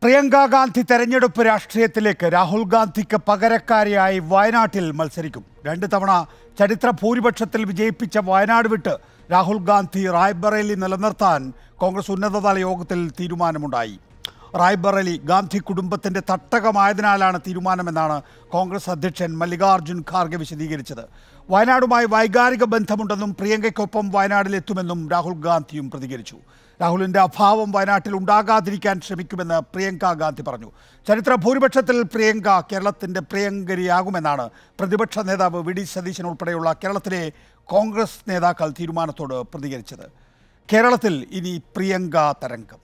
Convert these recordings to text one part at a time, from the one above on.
പ്രിയങ്ക ഗാന്ധി തെരഞ്ഞെടുപ്പ് രാഷ്ട്രീയത്തിലേക്ക് രാഹുൽ ഗാന്ധിക്ക് പകരക്കാരിയായി വയനാട്ടിൽ മത്സരിക്കും രണ്ട് തവണ ചരിത്ര ഭൂരിപക്ഷത്തിൽ വിജയിപ്പിച്ച വയനാട് വിട്ട് രാഹുൽ ഗാന്ധി റായ്ബറേലി നിലനിർത്താൻ കോൺഗ്രസ് ഉന്നതതല യോഗത്തിൽ തീരുമാനമുണ്ടായി റായ്ബറേലി ഗാന്ധി കുടുംബത്തിന്റെ തട്ടകമായതിനാലാണ് തീരുമാനമെന്നാണ് കോൺഗ്രസ് അധ്യക്ഷൻ മല്ലികാർജുൻ ഖാർഗെ വിശദീകരിച്ചത് വയനാടുമായി വൈകാരിക ബന്ധമുണ്ടെന്നും പ്രിയങ്കയ്ക്കൊപ്പം വയനാട്ടിലെത്തുമെന്നും രാഹുൽ ഗാന്ധിയും പ്രതികരിച്ചു രാഹുലിന്റെ അഭാവം വയനാട്ടിൽ ഉണ്ടാകാതിരിക്കാൻ ശ്രമിക്കുമെന്ന് പ്രിയങ്ക ഗാന്ധി പറഞ്ഞു ചരിത്ര ഭൂരിപക്ഷത്തിൽ പ്രിയങ്ക കേരളത്തിന്റെ പ്രിയങ്കരിയാകുമെന്നാണ് പ്രതിപക്ഷ നേതാവ് വി ഡി സതീശൻ ഉൾപ്പെടെയുള്ള കേരളത്തിലെ കോൺഗ്രസ് നേതാക്കൾ തീരുമാനത്തോട് പ്രതികരിച്ചത് കേരളത്തിൽ ഇനി പ്രിയങ്ക തരംഗം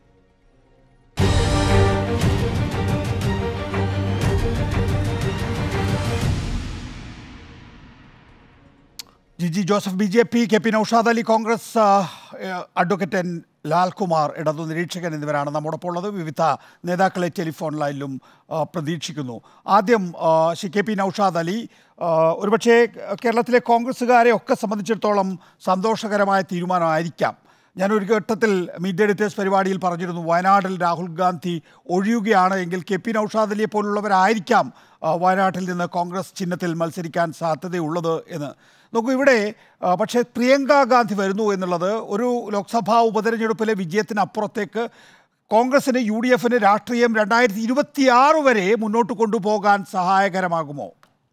Giji Joseph B J P K P Noushad Ali Congress ആ, ഏഹ്, അഡ്വക്കേറ്റ് എൻ ലാൽകുമാർ ഇടതു നിരീക്ഷകൻ എന്നിവരാണ് നമ്മോടൊപ്പം ഉള്ളത് വിവിധ നേതാക്കളെ ടെലിഫോൺ ലൈനിലും ആ, പ്രതീക്ഷിക്കുന്നു ആദ്യം ആ, ശ്രീ കെ പി നൌഷാദ് അലി ആ, ഒരുപക്ഷേ കേരളത്തിലെ കോൺഗ്രസ്സുകാരെ ഒക്കെ സംബന്ധിച്ചിടത്തോളം സന്തോഷകരമായ തീരുമാനമായിരിക്കാം ഞാൻ ഒരു ഘട്ടത്തിൽ മീറ്റ് എഡിറ്റേഴ്സ് പരിപാടിയിൽ പറഞ്ഞിരുന്നു വയനാട്ടിൽ രാഹുൽ ഗാന്ധി ഒഴിയുകയാണ് എങ്കിൽ കെ പി നൌഷാദ് അലിയെ പോലുള്ളവരായിരിക്കാം ആ, വയനാട്ടിൽ നിന്ന് കോൺഗ്രസ് ചിഹ്നത്തിൽ മത്സരിക്കാൻ സാധ്യതയുള്ളത് എന്ന് നോക്കൂ ഇവിടെ ആ, പക്ഷേ പ്രിയങ്ക ഗാന്ധി വരുന്നു എന്നുള്ളത് ഒരു ലോക്സഭാ ഉപതെരഞ്ഞെടുപ്പിലെ വിജയത്തിനപ്പുറത്തേക്ക് കോൺഗ്രസിന് യു ഡി എഫിന് രാഷ്ട്രീയം രണ്ടായിരത്തി ഇരുപത്തിയാറ് വരെ മുന്നോട്ട് കൊണ്ടുപോകാൻ സഹായകരമാകുമോ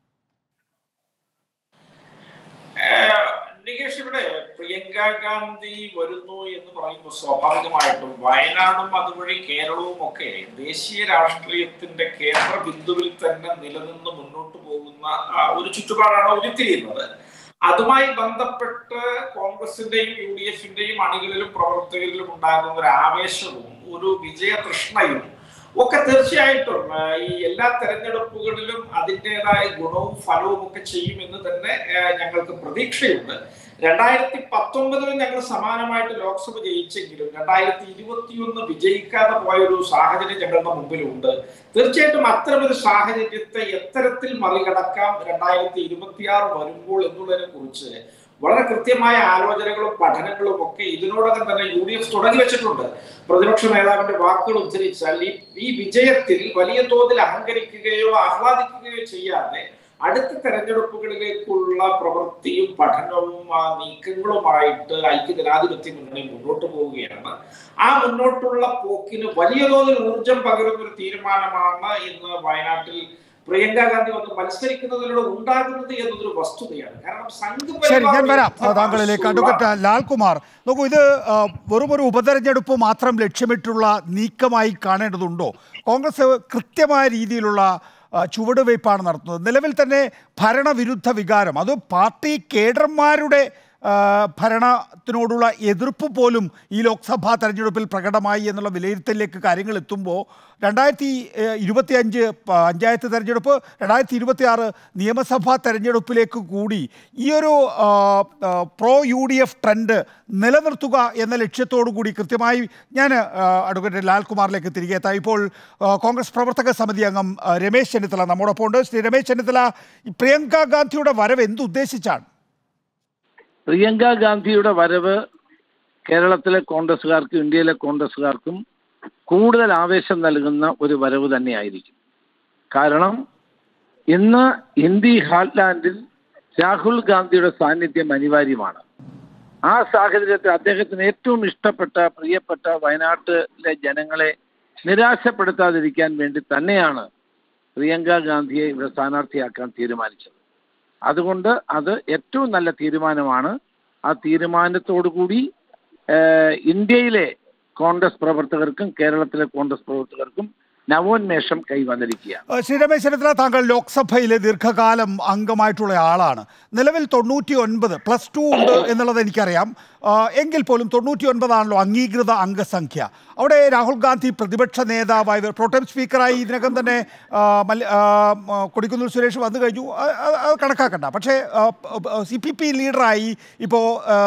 ഏഹ് നികേഷ് ഇവിടെ പ്രിയങ്ക ഗാന്ധി വരുന്നു എന്ന് പറയുമ്പോൾ സ്വാഭാവികമായിട്ടും വയനാടും അതുവഴി കേരളവും ഒക്കെ ദേശീയ രാഷ്ട്രീയത്തിന്റെ കേന്ദ്ര ബിന്ദുവിൽ തന്നെ നിലനിന്ന് മുന്നോട്ട് പോകുന്ന ആ, ഒരു ചുറ്റുപാടാണ് ഉരുത്തിരിയുന്നത് അതുമായി ബന്ധപ്പെട്ട് കോൺഗ്രസിന്റെയും യു ഡി എഫിന്റെയും അണികളിലും പ്രവർത്തകരിലും ഉണ്ടാകുന്ന ഒരു ആവേശവും ഒരു വിജയതൃഷ്ണയും ഒക്കെ തീർച്ചയായിട്ടും ആ, ഈ എല്ലാ തെരഞ്ഞെടുപ്പുകളിലും അതിൻ്റെതായ ഗുണവും ഫലവും ഒക്കെ ചെയ്യുമെന്ന് തന്നെ ആ, ഞങ്ങൾക്ക് പ്രതീക്ഷയുണ്ട് രണ്ടായിരത്തി പത്തൊമ്പതിലും ഞങ്ങൾ സമാനമായിട്ട് ലോക്സഭ ജയിച്ചെങ്കിലും രണ്ടായിരത്തി ഇരുപത്തിയൊന്ന് വിജയിക്കാതെ പോയ ഒരു സാഹചര്യം ഞങ്ങളുടെ മുമ്പിലുണ്ട് തീർച്ചയായിട്ടും അത്തരമൊരു സാഹചര്യത്തെ എത്തരത്തിൽ മറികടക്കാം രണ്ടായിരത്തി ഇരുപത്തിയാറ് വരുമ്പോൾ എന്നുള്ളതിനെ കുറിച്ച് വളരെ കൃത്യമായ ആലോചനകളും പഠനങ്ങളും ഒക്കെ ഇതിനോടകം തന്നെ യു ഡി എഫ് തുടങ്ങി വെച്ചിട്ടുണ്ട് പ്രതിപക്ഷ നേതാവിന്റെ വാക്കുകൾ ഉദ്ധരിച്ചാൽ ഈ ഈ വിജയത്തിൽ വലിയ തോതിൽ അഹങ്കരിക്കുകയോ ആഹ്ലാദിക്കുകയോ ചെയ്യാതെ അടുത്ത തെരഞ്ഞെടുപ്പുകളിലേക്കുള്ള പ്രവൃത്തിയും പഠനവും ആ നീക്കങ്ങളുമായിട്ട് ഐക്യജനാധിപത്യ മുന്നണി മുന്നോട്ട് പോവുകയാണ് ആ മുന്നോട്ടുള്ള പോക്കിന് വലിയ തോതിൽ ഊർജം പകരുന്ന ഒരു തീരുമാനമാണ് ഇന്ന് വയനാട്ടിൽ പ്രിയങ്ക ഗാന്ധി വന്ന് മത്സരിക്കുന്നതിലൂടെ ഉണ്ടാകുന്നത് എന്നതൊരു വസ്തുതയാണ് കാരണം ശരി ഞാൻ വരാം ആ, സംഘപരിവാർ താങ്കളിലേക്ക് അഡ്വക്കേറ്റ് ലാൽകുമാർ നോക്കൂ ഇത് ആ, വെറും ഒരു ഉപതെരഞ്ഞെടുപ്പ് മാത്രം ലക്ഷ്യമിട്ടുള്ള നീക്കമായി കാണേണ്ടതുണ്ടോ കോൺഗ്രസ് കൃത്യമായ രീതിയിലുള്ള ആ, ചുവടുവയ്പ്പാണ് നടത്തുന്നത് നിലവിൽ തന്നെ ഭരണവിരുദ്ധ വികാരം അത് പാർട്ടി കേഡർമാരുടെ ആ, ഭരണത്തിനോടുള്ള എതിർപ്പ് പോലും ഈ ലോക്സഭാ തെരഞ്ഞെടുപ്പിൽ പ്രകടമായി എന്നുള്ള വിലയിരുത്തലിലേക്ക് കാര്യങ്ങൾ എത്തുമ്പോൾ രണ്ടായിരത്തി ഇരുപത്തി അഞ്ച് പഞ്ചായത്ത് തെരഞ്ഞെടുപ്പ് രണ്ടായിരത്തി ഇരുപത്തി ആറ് നിയമസഭാ തെരഞ്ഞെടുപ്പിലേക്ക് കൂടി ഈ ഒരു ആ, ആ, pro U D F trend നിലനിർത്തുക എന്ന ലക്ഷ്യത്തോടു കൂടി കൃത്യമായി ഞാൻ ആ, അഡ്വക്കേറ്റ് ലാൽകുമാറിലേക്ക് തിരികെ എത്താം ഇപ്പോൾ ആ, കോൺഗ്രസ് പ്രവർത്തക സമിതി അംഗം ആ, രമേശ് ചെന്നിത്തല നമ്മോടൊപ്പം ഉണ്ട് ശ്രീ രമേശ് ചെന്നിത്തല ഈ പ്രിയങ്ക ഗാന്ധിയുടെ വരവ് എന്തുദ്ദേശിച്ചാണ് പ്രിയങ്ക ഗാന്ധിയുടെ വരവ് കേരളത്തിലെ കോൺഗ്രസ്സുകാർക്കും ഇന്ത്യയിലെ കോൺഗ്രസ്സുകാർക്കും കൂടുതൽ ആവേശം നൽകുന്ന ഒരു വരവ് തന്നെയായിരിക്കും കാരണം ഇന്ന് ഇന്ത്യ ഹാർട്ട്ലാൻഡിൽ രാഹുൽ ഗാന്ധിയുടെ സാന്നിധ്യം അനിവാര്യമാണ് ആ സാഹചര്യത്തിൽ അദ്ദേഹത്തിന് ഏറ്റവും ഇഷ്ടപ്പെട്ട പ്രിയപ്പെട്ട വയനാട്ടിലെ ജനങ്ങളെ നിരാശപ്പെടുത്താതിരിക്കാൻ വേണ്ടി തന്നെയാണ് പ്രിയങ്ക ഗാന്ധിയെ ഇവിടെ സ്ഥാനാർത്ഥിയാക്കാൻ തീരുമാനിച്ചത് അതുകൊണ്ട് അത് ഏറ്റവും നല്ല തീരുമാനമാണ് ആ തീരുമാനത്തോടു കൂടി ഏഹ്, ഇന്ത്യയിലെ കോൺഗ്രസ് പ്രവർത്തകർക്കും കേരളത്തിലെ കോൺഗ്രസ് പ്രവർത്തകർക്കും നവോന്മേഷം കൈവന്നിരിക്കുകയാണ് ഏഹ് ശ്രീ രമേശ് ചെന്നിത്തല താങ്കൾ ലോക്സഭയിലെ ദീർഘകാലം അംഗമായിട്ടുള്ള ആളാണ് നിലവിൽ തൊണ്ണൂറ്റി ഒൻപത് പ്ലസ് ടു ഉണ്ട് എന്നുള്ളത് എനിക്കറിയാം ആഹ് എങ്കിൽ പോലും തൊണ്ണൂറ്റി ഒൻപതാണല്ലോ അംഗീകൃത അംഗസംഖ്യ അവിടെ രാഹുൽ ഗാന്ധി പ്രതിപക്ഷ നേതാവായി പ്രോട്ടം സ്പീക്കറായി ഇതിനകം തന്നെ ആഹ് മല്ല- ആഹ് മ- കൊടിക്കുന്നിൽ സുരേഷ് വന്നു കഴിഞ്ഞു അത് അത് അത് കണക്കാക്കണ്ട പക്ഷേ സി പി പി ലീഡറായി ഇപ്പോൾ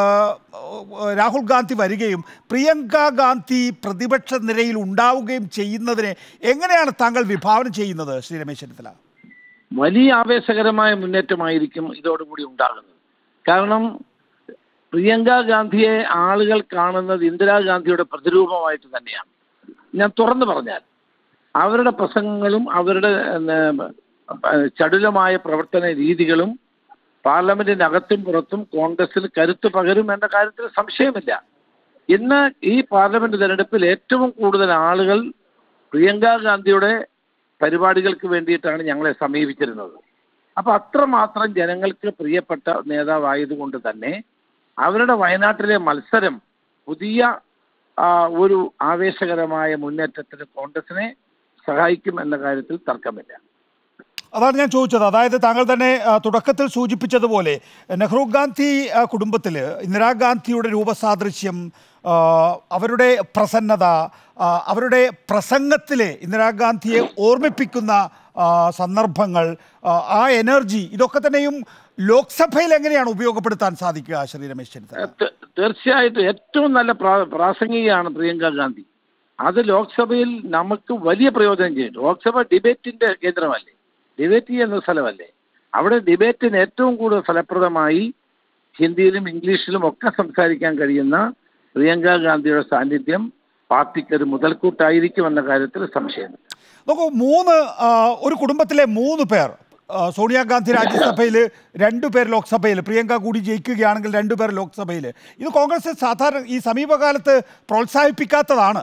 രാഹുൽ ഗാന്ധി വരികയും പ്രിയങ്ക ഗാന്ധി പ്രതിപക്ഷ നിരയിൽ ഉണ്ടാവുകയും ചെയ്യുന്നതിനെ എങ്ങനെയാണ് താങ്കൾ വിഭാവനം ചെയ്യുന്നത് ശ്രീ രമേശ് ചെന്നിത്തല വലിയ ആവേശകരമായ മുന്നേറ്റമായിരിക്കും ഇതോടുകൂടി ഉണ്ടാകുന്നത് കാരണം പ്രിയങ്ക ഗാന്ധിയെ ആളുകൾ കാണുന്നത് ഇന്ദിരാഗാന്ധിയുടെ പ്രതിരൂപമായിട്ട് തന്നെയാണ് ഞാൻ തുറന്നു പറഞ്ഞാൽ അവരുടെ പ്രസംഗങ്ങളും അവരുടെ ഏഹ്, ചടുലമായ പ്രവർത്തന രീതികളും പാർലമെന്റിനകത്തും പുറത്തും കോൺഗ്രസിന് കരുത്ത് പകരും എന്ന കാര്യത്തിൽ സംശയമില്ല ഇന്ന് ഈ പാർലമെന്റ് തെരഞ്ഞെടുപ്പിൽ ഏറ്റവും കൂടുതൽ ആളുകൾ പ്രിയങ്ക ഗാന്ധിയുടെ പരിപാടികൾക്ക് വേണ്ടിയിട്ടാണ് ഞങ്ങളെ സമീപിച്ചിരുന്നത് അപ്പൊ അത്രമാത്രം ജനങ്ങൾക്ക് പ്രിയപ്പെട്ട നേതാവായതുകൊണ്ട് തന്നെ അവരുടെ വയനാട്ടിലെ മത്സരം പുതിയ ആ, ഒരു ആവേശകരമായ മുന്നേറ്റത്തിന് കോൺഗ്രസിനെ സഹായിക്കും എന്ന കാര്യത്തിൽ തർക്കമില്ല അതാണ് ഞാൻ ചോദിച്ചത് അതായത് താങ്കൾ തന്നെ ആ, തുടക്കത്തിൽ സൂചിപ്പിച്ചതുപോലെ നെഹ്റു ഗാന്ധി ആ, കുടുംബത്തിൽ ഇന്ദിരാഗാന്ധിയുടെ രൂപസാദൃശ്യം ആ, അവരുടെ പ്രസന്നത ആ, അവരുടെ പ്രസംഗത്തിലെ ഇന്ദിരാഗാന്ധിയെ ഓർമ്മിപ്പിക്കുന്ന ആ, സന്ദർഭങ്ങൾ ആ, ആ എനർജി ഇതൊക്കെ തന്നെയും ലോക്സഭയിൽ എങ്ങനെയാണ് ഉപയോഗപ്പെടുത്താൻ സാധിക്കുക ശ്രീ രമേശ് ചെന്നിത്തല ത- തീർച്ചയായിട്ടും ഏറ്റവും നല്ല പ്രാ- പ്രാസംഗികയാണ് പ്രിയങ്ക ഗാന്ധി അത് ലോക്സഭയിൽ നമുക്ക് വലിയ പ്രയോജനം ചെയ്യും ലോക്സഭ ഡിബേറ്റിന്റെ കേന്ദ്രമല്ലേ ഡിബേറ്റ് ചെയ്യുന്ന സ്ഥലമല്ലേ അവിടെ ഡിബേറ്റിന് ഏറ്റവും കൂടുതൽ ഫലപ്രദമായി ഹിന്ദിയിലും ഇംഗ്ലീഷിലും ഒക്കെ സംസാരിക്കാൻ കഴിയുന്ന പ്രിയങ്ക ഗാന്ധിയുടെ സാന്നിധ്യം പാർട്ടിക്ക് ഒരു മുതൽക്കൂട്ടായിരിക്കും എന്ന കാര്യത്തിൽ സംശയമില്ല നോക്കൂ മൂന്ന് ആ, ഒരു കുടുംബത്തിലെ മൂന്ന് പേർ ആ, സോണിയാഗാന്ധി രാജ്യസഭയിൽ രണ്ടു പേർ ലോക്സഭയിൽ പ്രിയങ്ക കൂടി ജയിക്കുകയാണെങ്കിൽ രണ്ടു പേർ ലോക്സഭയിൽ ഇത് കോൺഗ്രസ് സാധാരണ ഈ സമീപകാലത്ത് പ്രോത്സാഹിപ്പിക്കാത്തതാണ്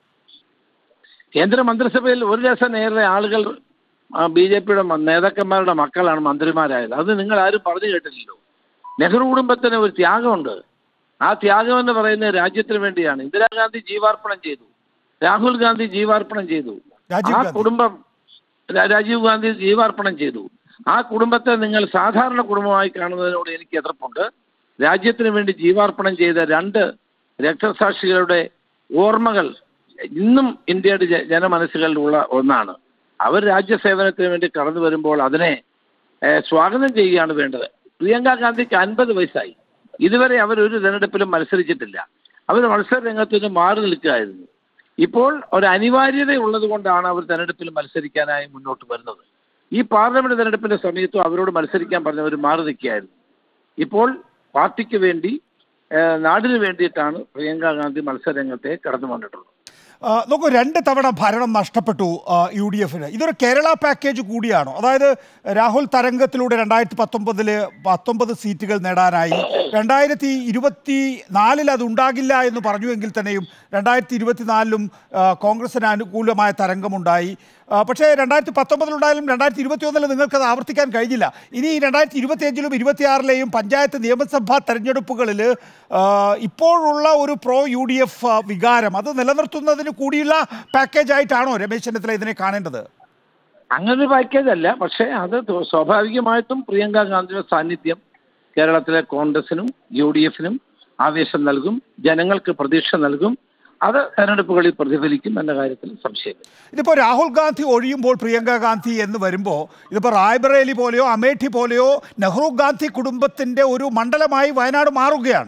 കേന്ദ്ര മന്ത്രിസഭയിൽ ഒരു ലക്ഷം നേരെ ആളുകൾ ബി ജെ പിയുടെ നേതാക്കന്മാരുടെ മക്കളാണ് മന്ത്രിമാരായത് അത് നിങ്ങൾ ആരും പറഞ്ഞു കേട്ടില്ലല്ലോ നെഹ്റു കുടുംബത്തിന് ഒരു ത്യാഗമുണ്ട് ആ ത്യാഗം എന്ന് പറയുന്നത് രാജ്യത്തിന് വേണ്ടിയാണ് ഇന്ദിരാഗാന്ധി ജീവാർപ്പണം ചെയ്തു രാഹുൽ ഗാന്ധി ജീവാർപ്പണം ചെയ്തു രാജീവ് ആ ഗാന്ധി. കുടുംബം രാ- രാജീവ് ഗാന്ധി ജീവാർപ്പണം ചെയ്തു ആ കുടുംബത്തെ നിങ്ങൾ സാധാരണ കുടുംബമായി കാണുന്നതിനോട് എനിക്ക് എതിർപ്പുണ്ട് രാജ്യത്തിന് വേണ്ടി ജീവാർപ്പണം ചെയ്ത രണ്ട് രക്തസാക്ഷികളുടെ ഓർമ്മകൾ ഇന്നും ഇന്ത്യയുടെ ജ- ജനമനസ്സുകളിലുള്ള ഒന്നാണ് അവർ രാജ്യസേവനത്തിന് വേണ്ടി കടന്നു വരുമ്പോൾ അതിനെ ഏഹ്, സ്വാഗതം ചെയ്യുകയാണ് വേണ്ടത് പ്രിയങ്ക ഗാന്ധിക്ക് അൻപത് വയസ്സായി ഇതുവരെ അവർ ഒരു തെരഞ്ഞെടുപ്പിലും മത്സരിച്ചിട്ടില്ല അവർ മത്സര രംഗത്ത് നിന്ന് മാറി നിൽക്കുകയായിരുന്നു ഇപ്പോൾ ഒരു അനിവാര്യത ഉള്ളത് കൊണ്ടാണ് അവർ തെരഞ്ഞെടുപ്പിൽ മത്സരിക്കാനായി മുന്നോട്ട് വരുന്നത് ഈ പാർലമെന്റ് തെരഞ്ഞെടുപ്പിന്റെ സമയത്തും അവരോട് മത്സരിക്കാൻ പറഞ്ഞവർ മാറി നിൽക്കുകയായിരുന്നു ഇപ്പോൾ പാർട്ടിക്ക് വേണ്ടി ഏഹ്, നാടിന് വേണ്ടിയിട്ടാണ് പ്രിയങ്ക ഗാന്ധി മത്സരരംഗത്തെ കടന്നു വന്നിട്ടുള്ളത് ആ, നോക്കൂ രണ്ട് തവണ ഭരണം നഷ്ടപ്പെട്ടു യു ഡി എഫിന് ഇതൊരു കേരള പാക്കേജ് കൂടിയാണോ അതായത് രാഹുൽ തരംഗത്തിലൂടെ രണ്ടായിരത്തി പത്തൊമ്പതില് പത്തൊമ്പത് സീറ്റുകൾ നേടാനായി രണ്ടായിരത്തി ഇരുപത്തി നാലിൽ അത് ഉണ്ടാകില്ല എന്ന് പറഞ്ഞുവെങ്കിൽ തന്നെയും രണ്ടായിരത്തി ഇരുപത്തിനാലിലും കോൺഗ്രസിന് അനുകൂലമായ തരംഗമുണ്ടായി ആ, പക്ഷേ രണ്ടായിരത്തി പത്തൊമ്പതിലുണ്ടായാലും രണ്ടായിരത്തി ഇരുപത്തി ഒന്നിൽ നിങ്ങൾക്കത് ആവർത്തിക്കാൻ കഴിഞ്ഞില്ല ഇനി രണ്ടായിരത്തി ഇരുപത്തിയഞ്ചിലും ഇരുപത്തിയാറിലെയും പഞ്ചായത്ത് നിയമസഭാ തെരഞ്ഞെടുപ്പുകളിൽ ആ, ഇപ്പോഴുള്ള ഒരു പ്രോ യു ഡി എഫ് വികാരം അത് നിലനിർത്തുന്നതിന് കൂടിയുള്ള പാക്കേജ് ആയിട്ടാണോ രമേശ് ചെന്നിത്തല ഇതിനെ കാണേണ്ടത് അങ്ങനെ ഒരു പാക്കേജ് അല്ല പക്ഷേ അത് ത- സ്വാഭാവികമായിട്ടും പ്രിയങ്ക ഗാന്ധിയുടെ സാന്നിധ്യം കേരളത്തിലെ കോൺഗ്രസിനും യു ഡി എഫിനും ആവേശം നൽകും ജനങ്ങൾക്ക് പ്രതീക്ഷ നൽകും അത് തെരഞ്ഞെടുപ്പുകളിൽ പ്രതിഫലിക്കും എന്ന കാര്യത്തിൽ സംശയമില്ല ഇതിപ്പോൾ രാഹുൽ ഗാന്ധി ഒഴിയുമ്പോൾ പ്രിയങ്ക ഗാന്ധി എന്ന് വരുമ്പോൾ ഇതിപ്പോൾ റായ്ബറേലി പോലെയോ അമേഠി പോലെയോ നെഹ്റു ഗാന്ധി കുടുംബത്തിൻ്റെ ഒരു മണ്ഡലമായി വയനാട് മാറുകയാണ്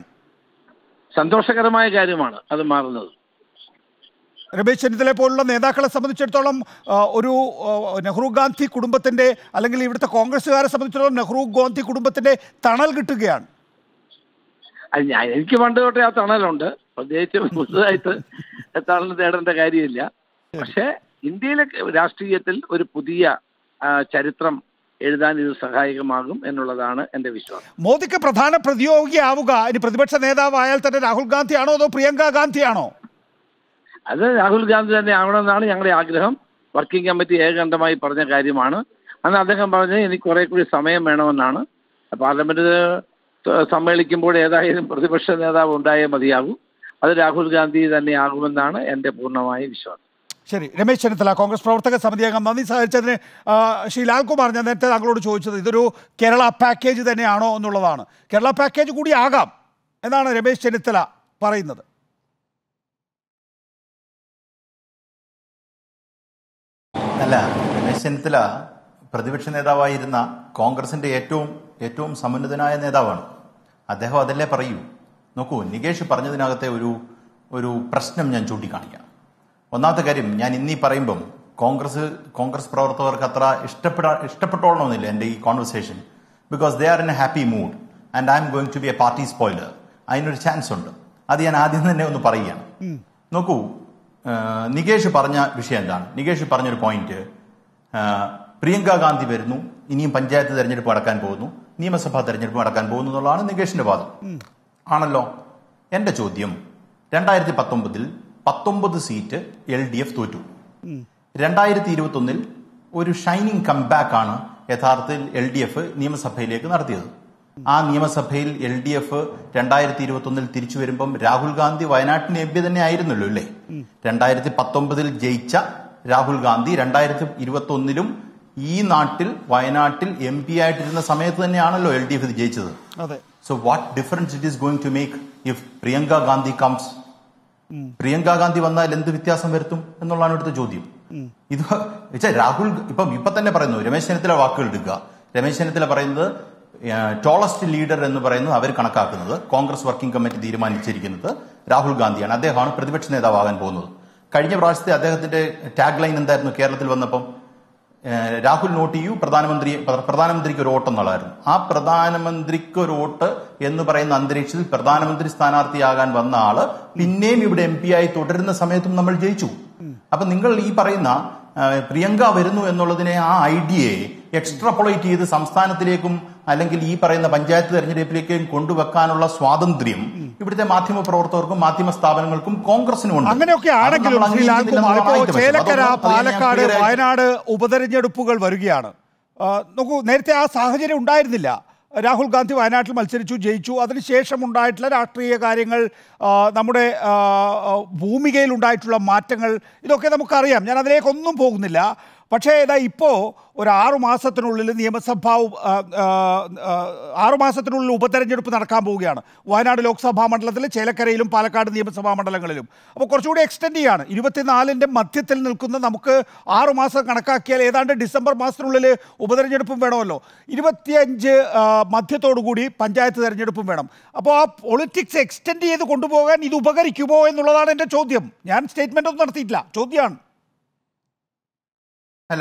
സന്തോഷകരമായ കാര്യമാണ് അത് മാറുന്നത് രമേശ് ചെന്നിത്തല പോലുള്ള നേതാക്കളെ സംബന്ധിച്ചിടത്തോളം ആ, ഒരു ആ, നെഹ്റു ഗാന്ധി കുടുംബത്തിൻ്റെ അല്ലെങ്കിൽ ഇവിടുത്തെ കോൺഗ്രസ്സുകാരെ സംബന്ധിച്ചിടത്തോളം നെഹ്റു ഗാന്ധി കുടുംബത്തിൻ്റെ തണൽ കിട്ടുകയാണ് അത് ഞാൻ എനിക്ക് പണ്ട് തൊട്ടേ ആ തണലുണ്ട് പ്രത്യേകിച്ച് പുതുതായിട്ട് തണൽ തേടേണ്ട കാര്യമില്ല പക്ഷേ ഇന്ത്യയിലെ രാഷ്ട്രീയത്തിൽ ഒരു പുതിയ ആ, ചരിത്രം എഴുതാൻ ഇത് സഹായകമാകും എന്നുള്ളതാണ് എൻ്റെ വിശ്വാസം മോദിക്ക് പ്രധാന പ്രതിയോഗിയാവുക ഇനി പ്രതിപക്ഷ നേതാവായാൽ തന്നെ രാഹുൽ ഗാന്ധിയാണോ അതോ പ്രിയങ്ക ഗാന്ധിയാണോ അത് രാഹുൽ ഗാന്ധി തന്നെ ആവണമെന്നാണ് ഞങ്ങളുടെ ആഗ്രഹം വർക്കിംഗ് കമ്മിറ്റി ഏകകണ്ഠമായി പറഞ്ഞ കാര്യമാണ് അന്ന് അദ്ദേഹം പറഞ്ഞത് എനിക്ക് കുറെ കൂടി സമയം വേണമെന്നാണ് പാർലമെന്റ് സമ്മേളിക്കുമ്പോൾ ഏതായാലും പ്രതിപക്ഷ നേതാവ് ഉണ്ടായേ മതിയാകൂ അത് രാഹുൽ ഗാന്ധി തന്നെ ആകുമെന്നാണ് എൻ്റെ പൂർണ്ണമായ വിശ്വാസം ശരി രമേശ് ചെന്നിത്തല കോൺഗ്രസ് പ്രവർത്തക സമിതി അംഗം നന്ദി സഹകരിച്ചതിന് ആ, ശ്രീ ലാൽകുമാർ ഞാൻ നേരത്തെ താങ്കളോട് ചോദിച്ചത് ഇതൊരു കേരള പാക്കേജ് തന്നെയാണോ എന്നുള്ളതാണ് കേരള പാക്കേജ് കൂടി ആകാം എന്നാണ് രമേശ് ചെന്നിത്തല പറയുന്നത് അല്ല രമേശ് ചെന്നിത്തല പ്രതിപക്ഷ നേതാവായിരുന്ന കോൺഗ്രസിന്റെ ഏറ്റവും ഏറ്റവും സമുന്നതനായ നേതാവാണ് അദ്ദേഹം അതല്ലേ പറയൂ നോക്കൂ നികേഷ് പറഞ്ഞതിനകത്തെ ഒരു ഒരു പ്രശ്നം ഞാൻ ചൂണ്ടിക്കാണിക്കാം ഒന്നാമത്തെ കാര്യം ഞാൻ ഇന്നീ പറയുമ്പം കോൺഗ്രസ് കോൺഗ്രസ് പ്രവർത്തകർക്ക് അത്ര ഇഷ്ടപ്പെടാ ഇഷ്ടപ്പെട്ടോളണമെന്നില്ല എൻ്റെ ഈ conversation because they are in a happy mood and I'm going to be a party spoiler അതിനൊരു ചാൻസ് ഉണ്ട് അത് ഞാൻ ആദ്യം തന്നെ ഒന്ന് പറയുകയാണ് നോക്കൂ ആ, നികേഷ് പറഞ്ഞ വിഷയം എന്താണ് നികേഷ് പറഞ്ഞൊരു പോയിന്റ് ആ, പ്രിയങ്ക ഗാന്ധി വരുന്നു ഇനിയും പഞ്ചായത്ത് തെരഞ്ഞെടുപ്പ് നടക്കാൻ പോകുന്നു നിയമസഭാ തെരഞ്ഞെടുപ്പ് നടക്കാൻ പോകുന്നു എന്നുള്ളതാണ് നികേഷിന്റെ വാദം ആണല്ലോ എന്റെ ചോദ്യം രണ്ടായിരത്തി പത്തൊമ്പതിൽ പത്തൊമ്പത് സീറ്റ് എൽ ഡി എഫ് തോറ്റു രണ്ടായിരത്തി ഇരുപത്തി ഒന്നിൽ ഒരു ഷൈനിങ് കംബാക്ക് ആണ് യഥാർത്ഥത്തിൽ എൽ ഡി എഫ് നിയമസഭയിലേക്ക് നടത്തിയത് ആ നിയമസഭയിൽ എൽ ഡി എഫ് രണ്ടായിരത്തി ഇരുപത്തി ഒന്നിൽ തിരിച്ചു വരുമ്പം രാഹുൽ ഗാന്ധി വയനാട്ടിന് എം പി തന്നെ ആയിരുന്നല്ലോ അല്ലേ രണ്ടായിരത്തി പത്തൊമ്പതിൽ ജയിച്ച രാഹുൽ ഗാന്ധി രണ്ടായിരത്തി ഇരുപത്തി ഒന്നിലും ഈ നാട്ടിൽ വയനാട്ടിൽ എം പി ആയിട്ടിരുന്ന സമയത്ത് തന്നെയാണല്ലോ എൽ ഡി എഫ് ഇത് ജയിച്ചത് അതെ so what difference it is going to make if Priyanka Gandhi comes Priyanka Gandhi വന്നാൽ എന്ത് വ്യത്യാസം വരുത്തും എന്നുള്ളതാണ് ഇവിടുത്തെ ചോദ്യം ഇത് വെച്ചാൽ രാഹുൽ ഇപ്പം ഇപ്പൊ തന്നെ പറയുന്നു രമേശ് ചെന്നിത്തല വാക്കുകൾ എടുക്കുക രമേശ് ചെന്നിത്തല പറയുന്നത് ടോളസ്റ്റ് ലീഡർ എന്ന് പറയുന്നത് അവർ കണക്കാക്കുന്നത് കോൺഗ്രസ് വർക്കിംഗ് കമ്മിറ്റി തീരുമാനിച്ചിരിക്കുന്നത് രാഹുൽ ഗാന്ധിയാണ് അദ്ദേഹമാണ് പ്രതിപക്ഷ നേതാവാകാൻ പോകുന്നത് കഴിഞ്ഞ പ്രാവശ്യത്തെ അദ്ദേഹത്തിന്റെ ടാഗ് ലൈൻ എന്തായിരുന്നു കേരളത്തിൽ വന്നപ്പം ഏഹ് രാഹുൽ നോട്ട് ചെയ്യൂ പ്രധാനമന്ത്രി പ്രധാനമന്ത്രിക്ക് ഒരു വോട്ട് എന്നുള്ളതായിരുന്നു ആ പ്രധാനമന്ത്രിക്ക് ഒരു വോട്ട് എന്ന് പറയുന്ന അന്തരീക്ഷത്തിൽ പ്രധാനമന്ത്രി സ്ഥാനാർത്ഥിയാകാൻ വന്ന ആള് പിന്നെയും ഇവിടെ എം പി ആയി തുടരുന്ന സമയത്തും നമ്മൾ ജയിച്ചു അപ്പൊ നിങ്ങൾ ഈ പറയുന്ന ഏഹ് പ്രിയങ്ക വരുന്നു എന്നുള്ളതിനെ ആ ഐഡിയയെ എക്സ്ട്രാപ്പൊളേറ്റ് ചെയ്ത് സംസ്ഥാനത്തിലേക്കും അല്ലെങ്കിൽ ഈ പറയുന്ന പഞ്ചായത്ത് തെരഞ്ഞെടുപ്പിലേക്കും കൊണ്ടുവെക്കാനുള്ള സ്വാതന്ത്ര്യം ഇവിടുത്തെ മാധ്യമ പ്രവർത്തകർക്കും മാധ്യമ സ്ഥാപനങ്ങൾക്കും കോൺഗ്രസിനും ഉണ്ട് അങ്ങനെയൊക്കെ അത് ആണെങ്കിലും നമ്മൾ ശ്രീ ലാൽകുമാർ അംഗീകരിക്കുന്നില്ലെന്നുള്ളതാണ് ഇപ്പോൾ ആദ്യത്തെ വശം. ചേലക്കര അതൊന്നും അത് ഞാൻ പാലക്കാട് clear ആയിട്ട് വയനാട് ഉപതെരഞ്ഞെടുപ്പുകൾ വരികയാണ് ആ, നോക്കൂ നേരത്തെ ആ സാഹചര്യം ഉണ്ടായിരുന്നില്ല രാഹുൽ ഗാന്ധി വയനാട്ടിൽ മത്സരിച്ചു ജയിച്ചു അതിനുശേഷം ഉണ്ടായിട്ടുള്ള രാഷ്ട്രീയ കാര്യങ്ങൾ ആ, നമ്മുടെ ആ, ആ, ഭൂമികയിൽ ഉണ്ടായിട്ടുള്ള മാറ്റങ്ങൾ ഇതൊക്കെ നമുക്കറിയാം ഞാൻ അതിലേക്കൊന്നും പോകുന്നില്ല പക്ഷേ ഇതാ ഇപ്പോൾ ഒരു ആറു മാസത്തിനുള്ളിൽ നിയമസഭാ ഉപ- ആ, ആ, ആ, ആറു മാസത്തിനുള്ളിൽ ഉപതെരഞ്ഞെടുപ്പ് നടക്കാൻ പോവുകയാണ് വയനാട് ലോക്സഭാ മണ്ഡലത്തിൽ ചേലക്കരയിലും പാലക്കാട് നിയമസഭാ മണ്ഡലങ്ങളിലും അപ്പോൾ കുറച്ചുകൂടി എക്സ്റ്റെൻഡ് ചെയ്യാണ് ഇരുപത്തിനാലിൻ്റെ മധ്യത്തിൽ നിൽക്കുന്ന നമുക്ക് ആറു മാസം കണക്കാക്കിയാൽ ഏതാണ്ട് ഡിസംബർ മാസത്തിനുള്ളിൽ ഉപതെരഞ്ഞെടുപ്പും വേണമല്ലോ ഇരുപത്തിയഞ്ച് ആ, മധ്യത്തോടുകൂടി പഞ്ചായത്ത് തെരഞ്ഞെടുപ്പും വേണം അപ്പോൾ ആ പൊളിറ്റിക്സ് എക്സ്റ്റെൻഡ് ചെയ്ത് കൊണ്ടുപോകാൻ ഇത് ഉപകരിക്കുമോ എന്നുള്ളതാണ് എൻ്റെ ചോദ്യം ഞാൻ സ്റ്റേറ്റ്മെൻ്റ് ഒന്നും നടത്തിയിട്ടില്ല ചോദ്യമാണ് അല്ല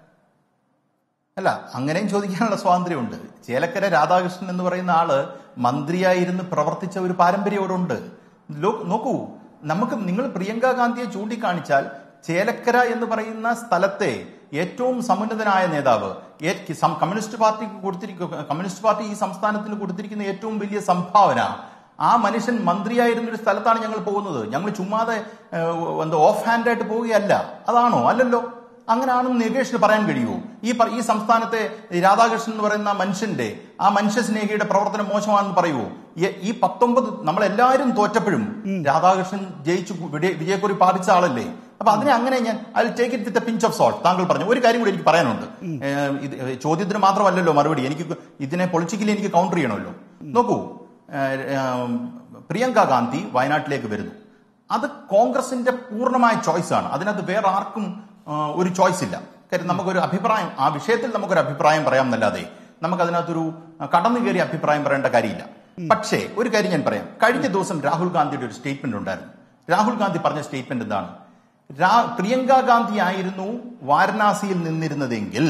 അല്ല അങ്ങനെയും ചോദിക്കാനുള്ള സ്വാതന്ത്ര്യമുണ്ട് ചേലക്കര രാധാകൃഷ്ണൻ എന്ന് പറയുന്ന ആള് മന്ത്രിയായിരുന്ന് പ്രവർത്തിച്ച ഒരു പാരമ്പര്യം അവിടെ ഉണ്ട് ലോ- നോക്കൂ നമുക്ക് നിങ്ങൾ പ്രിയങ്ക ഗാന്ധിയെ ചൂണ്ടിക്കാണിച്ചാൽ ചേലക്കര എന്ന് പറയുന്ന സ്ഥലത്തെ ഏറ്റവും സമുന്നതനായ നേതാവ് ഏ- സം- കമ്മ്യൂണിസ്റ്റ് പാർട്ടിക്ക് കൊടുത്തിരിക്കുന്ന കമ്മ്യൂണിസ്റ്റ് പാർട്ടി ഈ സംസ്ഥാനത്തിന് കൊടുത്തിരിക്കുന്ന ഏറ്റവും വലിയ സംഭാവന ആ മനുഷ്യൻ മന്ത്രിയായിരുന്ന ഒരു സ്ഥലത്താണ് ഞങ്ങൾ പോകുന്നത് ഞങ്ങൾ ചുമ്മാതെ ഏഹ്, എന്താ ഓഫ് ഹാൻഡ് ആയിട്ട് പോവുകയല്ല അതാണോ അല്ലല്ലോ അങ്ങനെയാണെന്ന് നികേഷിന് പറയാൻ കഴിയുമോ ഈ പ- ഈ സംസ്ഥാനത്തെ ഈ രാധാകൃഷ്ണൻ എന്ന് പറയുന്ന ആ മനുഷ്യന്റെ ആ മനുഷ്യ സ്നേഹിയുടെ പ്രവർത്തനം മോശമാണെന്ന് പറയുമോ ഈ- ഈ പത്തൊമ്പത് നമ്മളെല്ലാവരും തോറ്റപ്പോഴും രാധാകൃഷ്ണൻ ജയിച്ചു വിജയ വിജയക്കുറി പാടിച്ച ആളല്ലേ അപ്പൊ അതിനെ അങ്ങനെ ഞാൻ I take it with pinch of salt താങ്കൾ പറഞ്ഞു ഒരു കാര്യം കൂടി എനിക്ക് പറയാനുണ്ട് ഏഹ് ഇത് ചോദ്യത്തിന് മാത്രമല്ലല്ലോ മറുപടി എനിക്ക് ഇതിനെ പൊളിറ്റിക്കലി എനിക്ക് കൗണ്ടർ ചെയ്യണമല്ലോ നോക്കൂ ഏഹ് ഏഹ് പ്രിയങ്ക ഗാന്ധി വയനാട്ടിലേക്ക് വരുന്നു അത് കോൺഗ്രസിന്റെ പൂർണ്ണമായ ചോയ്സ് ആണ് അതിനകത്ത് വേറെ ആർക്കും ആ, ഒരു ചോയ്സ് ഇല്ല കാര്യം നമുക്കൊരു അഭിപ്രായം ആ വിഷയത്തിൽ നമുക്കൊരു അഭിപ്രായം പറയാം എന്നല്ലാതെ നമുക്ക് അതിനകത്തൊരു കടന്നു കയറിയ അഭിപ്രായം പറയേണ്ട കാര്യമില്ല പക്ഷേ ഒരു കാര്യം ഞാൻ പറയാം കഴിഞ്ഞ ദിവസം രാഹുൽ ഗാന്ധിയുടെ ഒരു സ്റ്റേറ്റ്മെന്റ് ഉണ്ടായിരുന്നു രാഹുൽ ഗാന്ധി പറഞ്ഞ സ്റ്റേറ്റ്മെന്റ് എന്താണ് രാ- പ്രിയങ്ക ഗാന്ധി ആയിരുന്നു വാരണാസിയിൽ നിന്നിരുന്നതെങ്കിൽ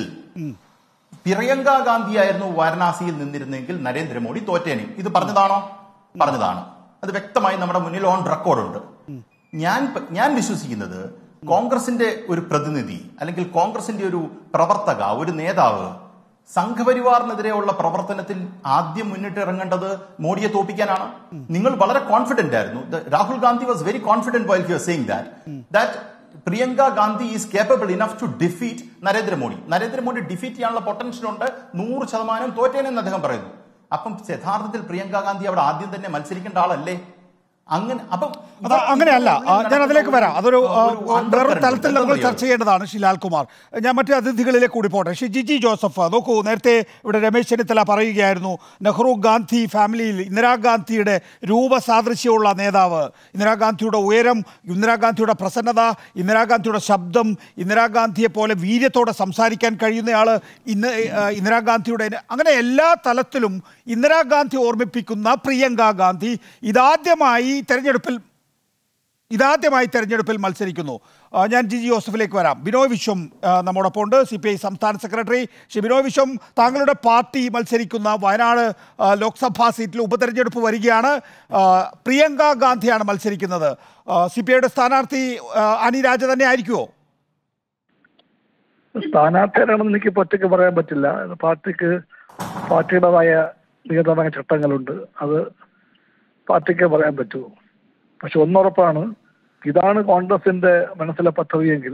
പ്രിയങ്ക ഗാന്ധിയായിരുന്നു വാരണാസിയിൽ നിന്നിരുന്നെങ്കിൽ നരേന്ദ്രമോദി തോറ്റേനെ ഇത് പറഞ്ഞതാണോ പറഞ്ഞതാണ് അത് വ്യക്തമായി നമ്മുടെ മുന്നിൽ ഓൺ റെക്കോർഡുണ്ട് ഞാൻ പ- ഞാൻ വിശ്വസിക്കുന്നത് കോൺഗ്രസിന്റെ ഒരു പ്രതിനിധി അല്ലെങ്കിൽ കോൺഗ്രസിന്റെ ഒരു പ്രവർത്തക ഒരു നേതാവ് സംഘപരിവാറിനെതിരെയുള്ള പ്രവർത്തനത്തിൽ ആദ്യം മുന്നിട്ട് ഇറങ്ങേണ്ടത് മോഡിയെ തോപ്പിക്കാനാണ് നിങ്ങൾ വളരെ കോൺഫിഡന്റ് ആയിരുന്നു The- Rahul Gandhi was very confident while you saying that that Priyanka Gandhi is capable enough to defeat Narendra Modi Narendra Modi defeat ചെയ്യാനുള്ള പൊട്ടൻഷ്യൽ ഉണ്ട് നൂറ് ശതമാനം തോറ്റേനെന്ന് അദ്ദേഹം പറയുന്നു അപ്പം യഥാർത്ഥത്തിൽ പ്രിയങ്ക ഗാന്ധി അവിടെ ആദ്യം തന്നെ മത്സരിക്കേണ്ട ആളല്ലേ അങ്ങനെ അപ്പം അത് അങ്ങനെയല്ല ആ, ഞാൻ അതിലേക്ക് വരാം അതൊരു ആ, ഒരു വേറൊരു undercurrent തലത്തിൽ ഉണ്ട്. നമ്മൾ എന്താ ചർച്ച ചെയ്യേണ്ടതാണ് ശ്രീ ലാൽകുമാർ ഞാൻ മറ്റു അതിഥികളിലേക്ക് കൂടി പോട്ടെ ശ്രീ ജിജി ജോസഫ് നോക്കൂ നേരത്തെ ഇവിടെ രമേശ് ചെന്നിത്തല പറയുകയായിരുന്നു നെഹ്റു ഗാന്ധി ഫാമിലിയിൽ ഇന്ദിരാഗാന്ധിയുടെ രൂപസാദൃശ്യമുള്ള നേതാവ് ഇന്ദിരാഗാന്ധിയുടെ ഉയരം ഇന്ദിരാഗാന്ധിയുടെ പ്രസന്നത ഇന്ദിരാഗാന്ധിയുടെ ശബ്ദം ഇന്ദിരാഗാന്ധിയെ പോലെ വീര്യത്തോടെ സംസാരിക്കാൻ കഴിയുന്നയാൾ ഇന്ന് ആ, ഇന്ദിരാഗാന്ധിയുടെ അങ്ങനെ എല്ലാ തലത്തിലും ഇന്ദിരാഗാന്ധി ഓർമ്മിപ്പിക്കുന്ന പ്രിയങ്ക ഗാന്ധി ഇതാദ്യമായി തെരഞ്ഞെടുപ്പിൽ ഇതാദ്യമായി തെരഞ്ഞെടുപ്പിൽ മത്സരിക്കുന്നു ആ, ഞാൻ ജി ജി ജോസഫിലേക്ക് വരാം ബിനോയ് വിശ്വം ആ, നമ്മോടൊപ്പം ഉണ്ട് സി പി ഐ സംസ്ഥാന സെക്രട്ടറി ശ്രീ ബിനോയ് വിശ്വം താങ്കളുടെ പാർട്ടി മത്സരിക്കുന്ന വയനാട് ആ, ലോക്സഭാ സീറ്റിൽ ഉപതെരഞ്ഞെടുപ്പ് വരികയാണ് ആ, പ്രിയങ്ക ഗാന്ധിയാണ് മത്സരിക്കുന്നത് സി പി ഐയുടെ സ്ഥാനാർത്ഥി ആ, അനി രാജ തന്നെ ആയിരിക്കുമോ സ്ഥാനാർത്ഥിയാരാണെന്ന് എനിക്ക് ഇപ്പൊ ഒറ്റയ്ക്ക് പറയാൻ പറ്റില്ല പാർട്ടിക്ക് പാർട്ടിയുടേതായ നിയതമായ ചട്ടങ്ങളുണ്ട് അത് പാർട്ടിക്ക് പറയാൻ പറ്റൂ പക്ഷെ ഒന്നുറപ്പാണ് ഇതാണ് കോൺഗ്രസിന്റെ മനസ്സിലെ പദ്ധതിയെങ്കിൽ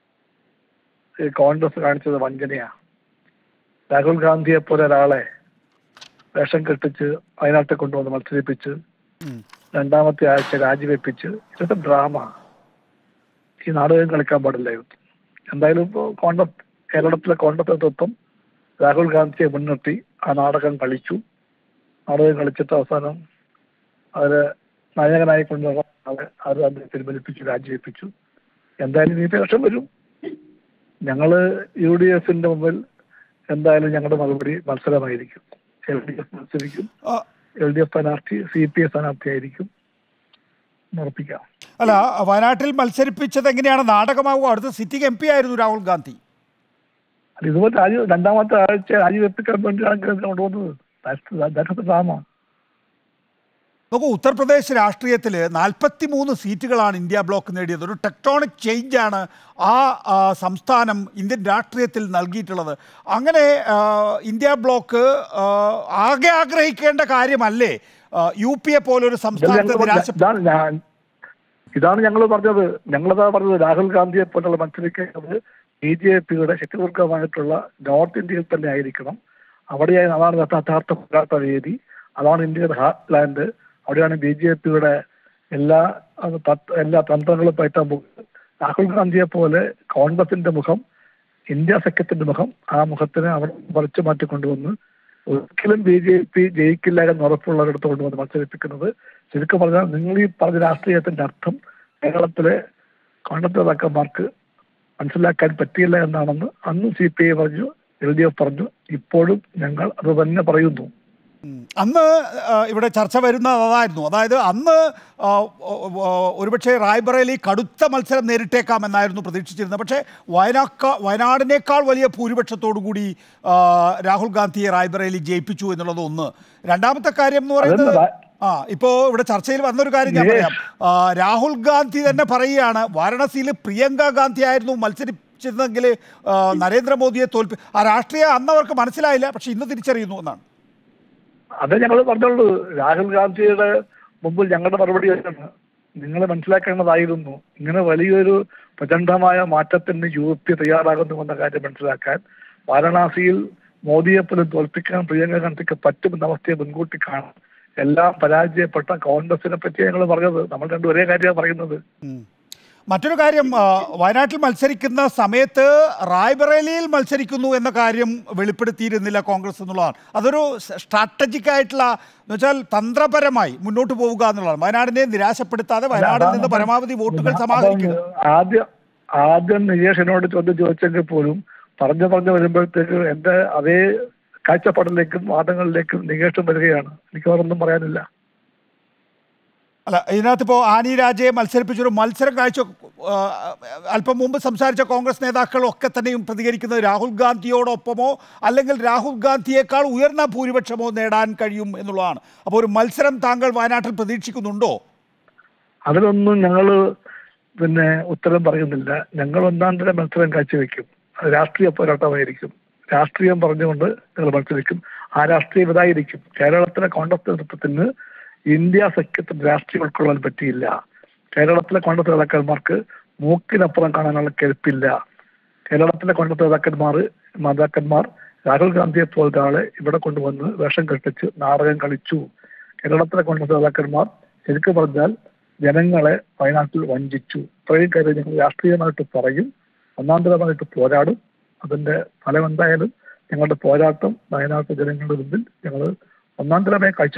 ഈ കോൺഗ്രസ് കാണിച്ചത് വഞ്ചനയാ രാഹുൽ ഗാന്ധിയെ പോലെ ഒരാളെ വേഷം കെട്ടിച്ച് വയനാട്ടിൽ കൊണ്ടുവന്ന് മത്സരിപ്പിച്ച് രണ്ടാമത്തെ ആഴ്ച രാജിവെപ്പിച്ച് ഇതൊക്കെ ഡ്രാമ ഈ നാടകം കളിക്കാൻ പാടില്ലായിരുന്നു എന്തായാലും ഇപ്പോൾ കോൺഗ്രസ് കേരളത്തിലെ കോൺഗ്രസ് നേതൃത്വം രാഹുൽ ഗാന്ധിയെ മുൻനിർത്തി ആ നാടകം കളിച്ചു നാടകം കളിച്ചിട്ട് അവസാനം അവര് നായകനായി കൊണ്ടുവന്ന ആളെ അത് അത് പിൻവലിപ്പിച്ചു രാജിവെപ്പിച്ചു എന്തായാലും ഇനി ഇലക്ഷൻ വരും ഞങ്ങള് യു ഡി എഫിന്റെ മുമ്പിൽ എന്തായാലും ഞങ്ങളുടെ മറുപടി മത്സരമായിരിക്കും എൽ ഡി എഫ് മത്സരിക്കും ആ, എൽ ഡി എഫ് സ്ഥാനാർത്ഥി സി പി എ സ്ഥാനാർത്ഥിയായിരിക്കും ഉറപ്പിക്കാം അല്ല വയനാട്ടിൽ മത്സരിപ്പിച്ചത് എങ്ങനെയാണ് നാടകമാവുക അടുത്ത സിറ്റിംഗ് എം പി ആയിരുന്നു രാഹുൽ ഗാന്ധി അത് ഇതുപോലെ രാജി രണ്ടാമത്തെ ആഴ്ച രാജിവെപ്പിക്കാൻ വേണ്ടിയാണ് കൊണ്ടുവന്നത് ഡ്രാമ നോക്കൂ ഉത്തർപ്രദേശ് രാഷ്ട്രീയത്തിൽ നാൽപ്പത്തി മൂന്ന് സീറ്റുകളാണ് ഇന്ത്യ ബ്ലോക്ക് നേടിയത് ഒരു ടെക്ടോണിക് ചേഞ്ചാണ് ആ ആ, സംസ്ഥാനം ഇന്ത്യൻ രാഷ്ട്രീയത്തിൽ നൽകിയിട്ടുള്ളത് അങ്ങനെ ആ, ഇന്ത്യ ബ്ലോക്ക് ആ, ആകെ ആഗ്രഹിക്കേണ്ട കാര്യമല്ലേ ആ, യു പിയെ പോലൊരു ഇതാണ് സംസ്ഥാനത്തെ ഞങ്ങൾ നിരാശ ഇതാണ് ഞാൻ ഇതാണ് ഞങ്ങൾ പറഞ്ഞത് ഞങ്ങളതാ പറഞ്ഞത് രാഹുൽ ഗാന്ധിയെ പോലുള്ള മത്സരിക്കേണ്ടത് ബി ജെ പിയുടെ ശക്തിവർഗമായിട്ടുള്ള നോർത്ത് ഇന്ത്യയിൽ തന്നെ ആയിരിക്കണം അവിടെയായി അതാണ് യഥാർത്ഥ പോരാട്ട വേദി അതാണ് ഇന്ത്യയുടെ ഹാർട്ട് ലാൻഡ് അവിടെയാണ് ബി ജെ പിയുടെ എല്ലാ അത് തത്ത് എല്ലാ തന്ത്രങ്ങളും പയറ്റാൻ പോകുന്നത് രാഹുൽ ഗാന്ധിയെ പോലെ കോൺഗ്രസിന്റെ മുഖം ഇന്ത്യ സഖ്യത്തിന്റെ മുഖം ആ മുഖത്തിനെ അവർ പറിച്ചു മാറ്റിക്കൊണ്ടുവന്ന് ഒരിക്കലും ബി ജെ പി ജയിക്കില്ല എന്ന് ഉറപ്പുള്ളവരടുത്ത് കൊണ്ടുവന്ന് മത്സരിപ്പിക്കുന്നത് ചുരുക്കം പറഞ്ഞാൽ നിങ്ങൾ ഈ പറഞ്ഞ രാഷ്ട്രീയത്തിന്റെ അർത്ഥം കേരളത്തിലെ കോൺഗ്രസ് നേതാക്കന്മാർക്ക് മനസ്സിലാക്കാൻ പറ്റിയില്ല എന്നാണെന്ന് അന്ന് സി പി ഐ പറഞ്ഞു എൽ ഡി എഫ് പറഞ്ഞു ഇപ്പോഴും ഞങ്ങൾ അത് തന്നെ പറയുന്നു ഉം. അന്ന് ആ, ഇവിടെ ചർച്ച വരുന്നത് അതായിരുന്നു അതായത് അന്ന് ആ, ഓ, ഓ, ഒരുപക്ഷെ റായ്ബറേലി കടുത്ത മത്സരം നേരിട്ടേക്കാം എന്നായിരുന്നു പ്രതീക്ഷിച്ചിരുന്നത് പക്ഷേ വയനാക്ക വയനാടിനേക്കാൾ വലിയ ഭൂരിപക്ഷത്തോടു കൂടി ആ, രാഹുൽ ഗാന്ധിയെ റായ്ബറേലി ജയിപ്പിച്ചു എന്നുള്ളത് ഒന്ന് രണ്ടാമത്തെ കാര്യം എന്ന് പറയുന്നത് അതെന്താ? ആ ഇപ്പോൾ ഇവിടെ ചർച്ചയിൽ വന്നൊരു കാര്യം ഞാൻ ഏ. പറയാം ആ, രാഹുൽ ഗാന്ധി തന്നെ പറയുകയാണ് വാരണാസിയിൽ പ്രിയങ്ക ഗാന്ധി ആയിരുന്നു മത്സരിച്ചിരുന്നെങ്കിൽ ആ, നരേന്ദ്രമോദിയെ തോൽപ്പി ആ രാഷ്ട്രീയം അന്ന് അവർക്ക് മനസ്സിലായില്ല പക്ഷെ ഇന്ന് തിരിച്ചറിയുന്നു എന്നാണ് അതേ ഞങ്ങൾ പറഞ്ഞുള്ളൂ രാഹുൽ ഗാന്ധിയുടെ മുമ്പിൽ ഞങ്ങളുടെ മറുപടി ആണ് നിങ്ങൾ മനസ്സിലാക്കേണ്ടതായിരുന്നു ഇങ്ങനെ വലിയൊരു പ്രചണ്ഡമായ മാറ്റത്തിന് യു പി തയ്യാറാകുന്നുവെന്ന കാര്യം മനസ്സിലാക്കാൻ വാരണാസിയിൽ മോദിയെ പോലും തോൽപ്പിക്കാൻ പ്രിയങ്ക ഗാന്ധിക്ക് പറ്റുമെന്ന അവസ്ഥയെ മുൻകൂട്ടി കാണാം എല്ലാം പരാജയപ്പെട്ട കോൺഗ്രസിനെ പറ്റി ഞങ്ങൾ പറഞ്ഞത് നമ്മൾ രണ്ടും ഒരേ കാര്യമാണ് പറയുന്നത് ഉം. മറ്റൊരു കാര്യം ആ, വയനാട്ടിൽ മത്സരിക്കുന്ന സമയത്ത് റായ്ബറേലിയിൽ മത്സരിക്കുന്നു എന്ന കാര്യം വെളിപ്പെടുത്തിയിരുന്നില്ല കോൺഗ്രസ് എന്നുള്ളതാണ് അതൊരു സ്ട്രാറ്റജിക് ആയിട്ടുള്ള എന്ന് വെച്ചാൽ തന്ത്രപരമായി മുന്നോട്ട് പോവുക എന്നുള്ളതാണ് വയനാടിനെ നിരാശപ്പെടുത്താതെ വയനാടിൽ നിന്ന് പരമാവധി വോട്ടുകൾ സമാഹരിക്കുക ആദ്യം ആദ്യം നികേഷ് എന്നോട് ചോദ്യം ചോദിച്ചെങ്കിൽ പോലും പറഞ്ഞു പറഞ്ഞു വരുമ്പോഴത്തേക്ക് എന്റെ അതേ കാഴ്ചപ്പാടിലേക്കും വാദങ്ങളിലേക്കും നികേഷും വരികയാണ് എനിക്ക് വേറൊന്നും പറയാനില്ല അല്ല ഇതിനകത്ത് ഇപ്പോൾ ആനി രാജയെ മത്സരിപ്പിച്ചൊരു മത്സരം കാഴ്ച ആ, അല്പം മുമ്പ് സംസാരിച്ച കോൺഗ്രസ് നേതാക്കളൊക്കെ തന്നെയും പ്രതികരിക്കുന്നത് രാഹുൽ ഗാന്ധിയോടൊപ്പമോ അല്ലെങ്കിൽ രാഹുൽ ഗാന്ധിയേക്കാൾ ഉയർന്ന ഭൂരിപക്ഷമോ നേടാൻ കഴിയും എന്നുള്ളതാണ് അപ്പോൾ ഒരു മത്സരം താങ്കൾ വയനാട്ടിൽ പ്രതീക്ഷിക്കുന്നുണ്ടോ അതിലൊന്നും ഞങ്ങൾ പിന്നെ ഉത്തരം പറയുന്നില്ല ഞങ്ങൾ ഒന്നാം തരം മത്സരം കാഴ്ചവെക്കും അത് രാഷ്ട്രീയ പോരാട്ടമായിരിക്കും രാഷ്ട്രീയം പറഞ്ഞുകൊണ്ട് ഞങ്ങൾ മത്സരിക്കും ആ രാഷ്ട്രീയം ഇതായിരിക്കും കേരളത്തിലെ കോൺഗ്രസ് നേതൃത്വത്തിന് ഇന്ത്യ സഖ്യത്തിന് രാഷ്ട്രീയം ഉൾക്കൊള്ളാൻ പറ്റിയില്ല കേരളത്തിലെ കോൺഗ്രസ് നേതാക്കന്മാർക്ക് മൂക്കിനപ്പുറം കാണാനുള്ള കെൽപ്പില്ല കേരളത്തിലെ കോൺഗ്രസ് നേതാക്കന്മാർ നേതാക്കന്മാർ രാഹുൽ ഗാന്ധിയെ പോലത്തെ ആളെ ഇവിടെ കൊണ്ടുവന്ന് വേഷം കെട്ടിച്ച് നാടകം കളിച്ചു കേരളത്തിലെ കോൺഗ്രസ് നേതാക്കന്മാർ ശരിക്കും പറഞ്ഞാൽ ജനങ്ങളെ വയനാട്ടിൽ വഞ്ചിച്ചു ഇത്രയും കാര്യം ഞങ്ങൾ രാഷ്ട്രീയമായിട്ട് പറയും ഒന്നാന്തരമായിട്ട് പോരാടും അതിന്റെ ഫലം എന്തായാലും ഞങ്ങളുടെ പോരാട്ടം വയനാട്ട് ജനങ്ങളുടെ മുമ്പിൽ ഞങ്ങൾ ഒന്നാന്തരമായി കാഴ്ചവെക്കും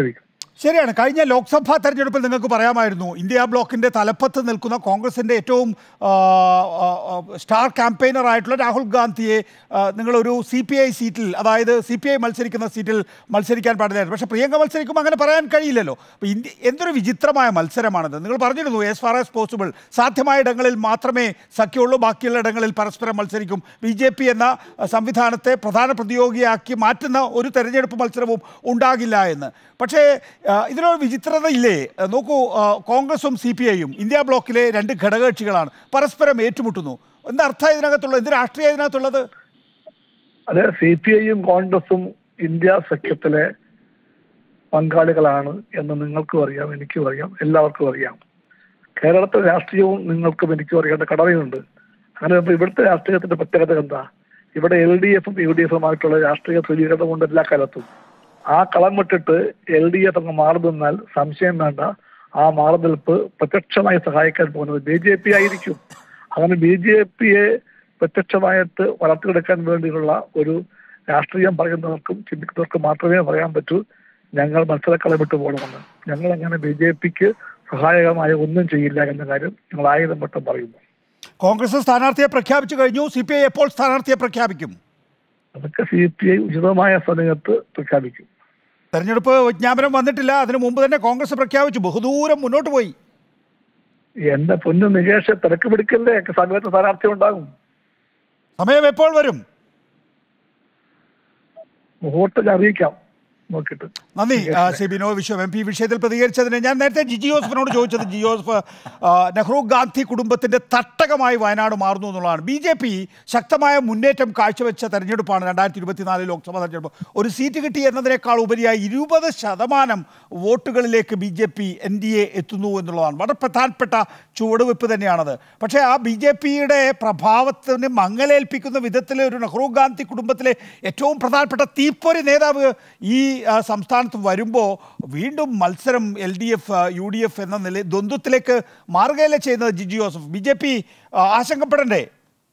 ശരിയാണ് കഴിഞ്ഞ ലോക്സഭാ തെരഞ്ഞെടുപ്പിൽ നിങ്ങൾക്ക് പറയാമായിരുന്നു ഇന്ത്യ ബ്ലോക്കിന്റെ തലപ്പത്ത് നിൽക്കുന്ന കോൺഗ്രസിന്റെ ഏറ്റവും ആ, ആ, ആ, സ്റ്റാർ ക്യാമ്പയിനർ ആയിട്ടുള്ള രാഹുൽ ഗാന്ധിയെ ആ, നിങ്ങളൊരു സി പി ഐ സീറ്റിൽ അതായത് സി പി ഐ മത്സരിക്കുന്ന സീറ്റിൽ മത്സരിക്കാൻ പാടില്ലായിരുന്നു പക്ഷേ പ്രിയങ്ക മത്സരിക്കുമ്പോൾ അങ്ങനെ പറയാൻ കഴിയില്ലല്ലോ അപ്പോൾ ഇന്ത്യ എന്തൊരു വിചിത്രമായ മത്സരമാണിത് നിങ്ങൾ പറഞ്ഞിരുന്നു ആസ് ഫാർ ആസ് പോസിബിൾ സാധ്യമായ ഇടങ്ങളിൽ മാത്രമേ സഖ്യമുള്ളൂ ബാക്കിയുള്ള ഇടങ്ങളിൽ പരസ്പരം മത്സരിക്കും ബി ജെ പി എന്ന ആ, സംവിധാനത്തെ പ്രധാന പ്രതിയോഗിയാക്കി മാറ്റുന്ന ഒരു തെരഞ്ഞെടുപ്പ് മത്സരവും ഉണ്ടാകില്ല എന്ന് പക്ഷേ ആ, ഇതിലൊരു വിചിത്രത ഇല്ലേ ആ, നോക്കൂ ആ, കോൺഗ്രസും സി പി ഐയും ഇന്ത്യ ബ്ലോക്കിലെ രണ്ട് ഘടകകക്ഷികളാണ് പരസ്പരം ഏറ്റുമുട്ടുന്നു എന്താ അർത്ഥം ഇതിനകത്തുള്ളത് എന്ത് രാഷ്ട്രീയ ഇതിനകത്തുള്ളത് അത് സി പി ഐയും കോൺഗ്രസും ഇന്ത്യ സഖ്യത്തിലെ പങ്കാളികളാണ് എന്ന് നിങ്ങൾക്കും അറിയാം എനിക്കും അറിയാം എല്ലാവർക്കും അറിയാം കേരളത്തിലെ രാഷ്ട്രീയവും നിങ്ങൾക്കും എനിക്കും അറിയേണ്ട കടമയുണ്ട് അങ്ങനെ വരുമ്പോൾ ഇവിടുത്തെ രാഷ്ട്രീയത്തിന്റെ പ്രത്യേകത എന്താ ഇവിടെ എൽ ഡി എഫും യു ഡി എഫുമായിട്ടുള്ള രാഷ്ട്രീയ ധ്രുവീകരണമുണ്ട് എല്ലാ കാലത്തും ആ കളം വിട്ടിട്ട് എൽ ഡി എഫ് അങ്ങ് മാറി നിന്നാൽ സംശയം വേണ്ട ആ മാറുനിൽപ്പ് പ്രത്യക്ഷമായി സഹായിക്കാൻ പോകുന്നത് ബി ജെ പി ആയിരിക്കും അങ്ങനെ ബി ജെ പിയെ പ്രത്യക്ഷമായിട്ട് വളർത്തിയെടുക്കാൻ വേണ്ടിയുള്ള ഒരു രാഷ്ട്രീയം പറയുന്നവർക്കും ചിന്തിക്കുന്നവർക്കും മാത്രമേ പറയാൻ പറ്റൂ ഞങ്ങൾ മത്സരക്കളം വിട്ടു പോകണമെന്ന് ഞങ്ങൾ അങ്ങനെ ബി ജെ പിക്ക് സഹായകമായ ഒന്നും ചെയ്യില്ല എന്ന കാര്യം ഞങ്ങൾ ആയിരം വട്ടം പറയുന്നു കോൺഗ്രസ് സ്ഥാനാർത്ഥിയെ പ്രഖ്യാപിച്ചു കഴിഞ്ഞു സി പി ഐ എപ്പോൾ സ്ഥാനാർത്ഥിയെ പ്രഖ്യാപിക്കും അതൊക്കെ സി പി ഐ ഉചിതമായ സമയത്ത് പ്രഖ്യാപിക്കും തെരഞ്ഞെടുപ്പ് വിജ്ഞാപനം വന്നിട്ടില്ല അതിനു മുമ്പ് തന്നെ കോൺഗ്രസ് പ്രഖ്യാപിച്ചു ബഹുദൂരം മുന്നോട്ട് പോയി എന്റെ പൊന്നു നികേഷ് തിരക്ക് പിടിക്കല്ലേ സമയത്ത് സ്ഥാനാർത്ഥി ഉണ്ടാകും സമയം എപ്പോൾ വരും മുഹൂർത്തം ഞാൻ അറിയിക്കാം നോക്കിയിട്ട് നന്ദി ആ, ശ്രീ ബിനോയ് വിശ്വം എം പി വിഷയത്തിൽ പ്രതികരിച്ചതിന് ഞാൻ നേരത്തെ ജിജി ജോസഫിനോട് ചോദിച്ചത് ജി ജോസഫ് ആ, നെഹ്റു ഗാന്ധി കുടുംബത്തിന്റെ തട്ടകമായി വയനാട് മാറുന്നു എന്നുള്ളതാണ് ബി ജെ പി ശക്തമായ മുന്നേറ്റം കാഴ്ചവെച്ച തെരഞ്ഞെടുപ്പാണ് രണ്ടായിരത്തി ഇരുപത്തിനാല് ലോക്സഭാ തെരഞ്ഞെടുപ്പ് ഒരു സീറ്റ് കിട്ടി എന്നതിനേക്കാൾ ഉപരിയായി ഇരുപത് ശതമാനം വോട്ടുകളിലേക്ക് B J P N D A എത്തുന്നു എന്നുള്ളതാണ് വളരെ പ്രധാനപ്പെട്ട ചുവടുവെപ്പ് തന്നെയാണത് പക്ഷേ ആ ബി ജെ പിയുടെ പ്രഭാവത്തിന് മങ്ങലേൽപ്പിക്കുന്ന വിധത്തിൽ ഒരു നെഹ്റു ഗാന്ധി കുടുംബത്തിലെ ഏറ്റവും പ്രധാനപ്പെട്ട തീപ്പൊരി നേതാവ് ഈ ആ, സംസ്ഥാനത്ത് വരുമ്പോൾ വീണ്ടും മത്സരം L D F U D F എന്ന നില ദ്വന്ദ്വത്തിലേക്ക് മാറുകയല്ലേ ചെയ്യുന്നത് Giji Joseph B J P ആശങ്കപ്പെടണ്ടേ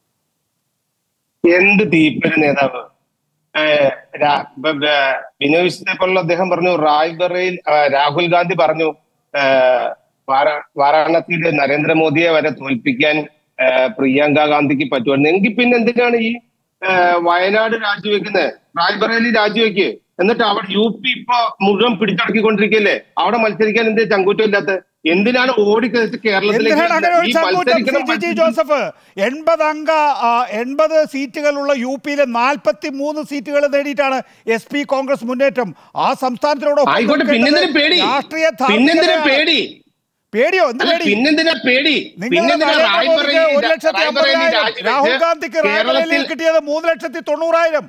എന്ത് തീപ്പൊരി നേതാവ് ഏഹ് രാ- ബ- ബ- ബിനോയ് വിശ്വത്തെ പോലുള്ള അദ്ദേഹം പറഞ്ഞു റായ്ബറയിൽ ആ, രാഹുൽ ഗാന്ധി പറഞ്ഞു ഏഹ് വാരാ- വാരാണസിയിൽ നരേന്ദ്രമോദിയെ വരെ തോൽപ്പിക്കാൻ ഏഹ് പ്രിയങ്ക ഗാന്ധിക്ക് പറ്റുമായിരുന്നു എങ്കിൽ പിന്നെ എന്തിനാണ് ഈ ഏഹ് വയനാട് രാജിവെക്കുന്നത് റായ്ബറേലി രാജിവെക്ക് എന്നിട്ട് അവിടെ യു പി ഇപ്പൊ മുഴുവൻ പിടിച്ചടക്കിക്കൊണ്ടിരിക്കല്ലേ അവിടെ മത്സരിക്കാൻ എന്ത് ചങ്കൂറ്റം ഇല്ലാത്ത എന്തിനാണ് ഓടിക്കളിച്ച് കേരളത്തിലേക്ക് എന്തിനാണ് അങ്ങനെ ഒരു ഈ ചങ്കൂറ്റം മത്സരിക്കുന്ന ശ്രീ ജിജി ജോസഫ് എൺപത് അംഗ ആ, എൺപത് സീറ്റുകളുള്ള യു പിയിലെ നാൽപ്പത്തി മൂന്ന് സീറ്റുകൾ നേടിയിട്ടാണ് എസ് പി കോൺഗ്രസ് മുന്നേറ്റം ആ സംസ്ഥാനത്തിനോട് ആയിക്കോട്ടെ പിന്നെന്തിനാ പേടി രാഷ്ട്രീയ പിന്നെന്തിനാ ധാർമ്മികതയാണ്. പേടി പേടിയോ എന്ത് അല്ല പേടി പിന്നെന്തിനാ പേടി നിങ്ങളുടെ പിന്നെന്തിനാ നരേന്ദ്രമോദിക്ക് റായ്ബറേലി- ഒരു ലക്ഷത്തി റായ്ബറേലി അമ്പതിനായിരം രാജിവെച്ച് രാഹുൽ ഗാന്ധിക്ക് റായ്ബറേലിയിൽ കേരളത്തിൽ കിട്ടിയത് മൂന്ന് ലക്ഷത്തി തൊണ്ണൂറായിരം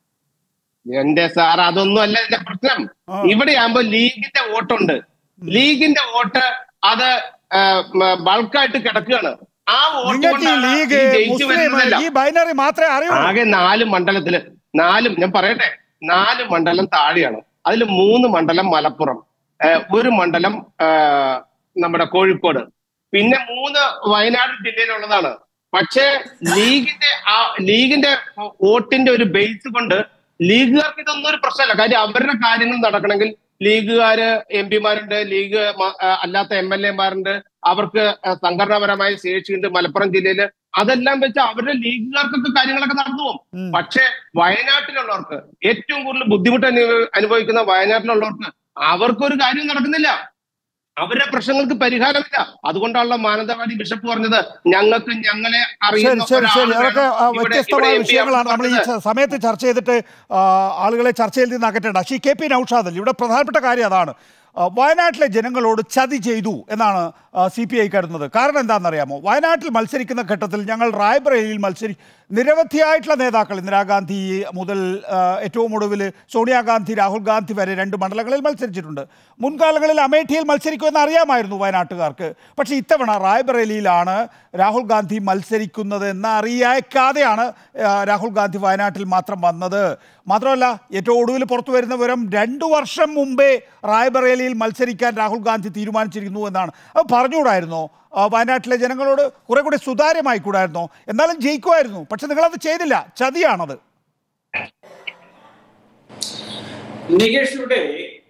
എന്റെ സാർ അതൊന്നും അല്ല ഇതിന്റെ പ്രശ്നം ആ. ഇവിടെ ആകുമ്പോ ലീഗിന്റെ വോട്ടുണ്ട് ലീഗിന്റെ വോട്ട് അത് ബൾക്കായിട്ട് കിടക്കുകയാണ് ആ വോട്ട് നിങ്ങൾക്ക് ഈ കൊണ്ടാണ് ലീഗ് ഈ ജയിച്ചു മുസ്ലിം വരുന്നതല്ല ഈ ബൈനറി മാത്രമേ അറിയൂ ആകെ നാല് മണ്ഡലത്തില് നാലും ഞാൻ പറയട്ടെ നാല് മണ്ഡലം താഴെയാണ് അതിൽ മൂന്ന് മണ്ഡലം മലപ്പുറം ഏഹ് ഒരു മണ്ഡലം ഏഹ് നമ്മുടെ കോഴിക്കോട് പിന്നെ മൂന്ന് വയനാട് ജില്ലയിലുള്ളതാണ് പക്ഷേ ലീഗിന്റെ ആ ലീഗിന്റെ വോട്ടിന്റെ ഒരു ബേസ് കൊണ്ട് ലീഗുകാർക്ക് ഇതൊന്നും ഒരു പ്രശ്നമല്ല കാര്യം അവരുടെ കാര്യങ്ങൾ നടക്കണമെങ്കിൽ ലീഗുകാര് എം പിമാരുണ്ട് ലീഗ് മ- ആ, അല്ലാത്ത എം എൽ എമാരുണ്ട് അവർക്ക് ആ, സംഘടനാപരമായ ശേഷിയുണ്ട് മലപ്പുറം ജില്ലയില് അതെല്ലാം വെച്ച് അവരുടെ ലീഗുകാർക്കൊക്കെ കാര്യങ്ങളൊക്കെ നടന്നു പോകും ഉം. പക്ഷെ വയനാട്ടിലുള്ളവർക്ക് ഏറ്റവും കൂടുതൽ ബുദ്ധിമുട്ട് അനുഭവ- അനുഭവിക്കുന്ന വയനാട്ടിലുള്ളവർക്ക് അവർക്കൊരു കാര്യം നടക്കുന്നില്ല അവരുടെ പ്രശ്നങ്ങൾക്ക് പരിഹാരമില്ല അതുകൊണ്ടാണല്ലോ മാനന്തവാടി ബിഷപ്പ് പറഞ്ഞത് ഞങ്ങൾക്ക് ഞങ്ങളെ ശരി അറിയുന്ന ശരി ശരി ഒരാൾ അതൊക്കെ വേണം. ആ, ഇവിടെ- വ്യത്യസ്തമായ ഇവിടെ MP വിഷയങ്ങളാണ് നമ്മൾ ഈ പറഞ്ഞത്. ച- സമയത്ത് ചർച്ച ചെയ്തിട്ട് ആ, ആളുകളെ ചർച്ചയിൽ നിന്ന് അകറ്റേണ്ട ശ്രീ കെ പി നൌഷാദ് അലി ഇവിടെ പ്രധാനപ്പെട്ട കാര്യം അതാണ് ആ, വയനാട്ടിലെ ജനങ്ങളോട് ചതി ചെയ്തു എന്നാണ് സി പി ഐ കരുതുന്നത് കാരണം എന്താണെന്നറിയാമോ വയനാട്ടിൽ മത്സരിക്കുന്ന ഘട്ടത്തിൽ ഞങ്ങൾ റായ്ബറേലിയിൽ മത്സരി നിരവധിയായിട്ടുള്ള നേതാക്കൾ ഇന്ദിരാഗാന്ധി മുതൽ ആ, ഏറ്റവും ഒടുവിൽ സോണിയാഗാന്ധി രാഹുൽ ഗാന്ധി വരെ രണ്ട് മണ്ഡലങ്ങളിൽ മത്സരിച്ചിട്ടുണ്ട് മുൻകാലങ്ങളിൽ അമേഠിയിൽ മത്സരിക്കുമെന്ന് അറിയാമായിരുന്നു വയനാട്ടുകാർക്ക് പക്ഷേ ഇത്തവണ റായ്ബറേലിയിലാണ് രാഹുൽ ഗാന്ധി മത്സരിക്കുന്നത് എന്ന് അറിയാക്കാതെയാണ് ആ, രാഹുൽ ഗാന്ധി വയനാട്ടിൽ മാത്രം വന്നത് മാത്രമല്ല ഏറ്റവും ഒടുവിൽ പുറത്തു വരുന്ന വിവരം രണ്ടു വർഷം മുമ്പേ റായ്ബറേലിയിൽ മത്സരിക്കാൻ രാഹുൽ ഗാന്ധി തീരുമാനിച്ചിരിക്കുന്നു എന്നാണ് അത് പറഞ്ഞുകൂടായിരുന്നോ ആ, വയനാട്ടിലെ ജനങ്ങളോട് കുറെ കൂടി സുതാര്യമായി കൂടായിരുന്നോ എന്നാലും ജയിക്കുമായിരുന്നു പക്ഷെ നിങ്ങളത് ചെയ്തില്ല ചതിയാണത് നികേഷ് ഇവിടെ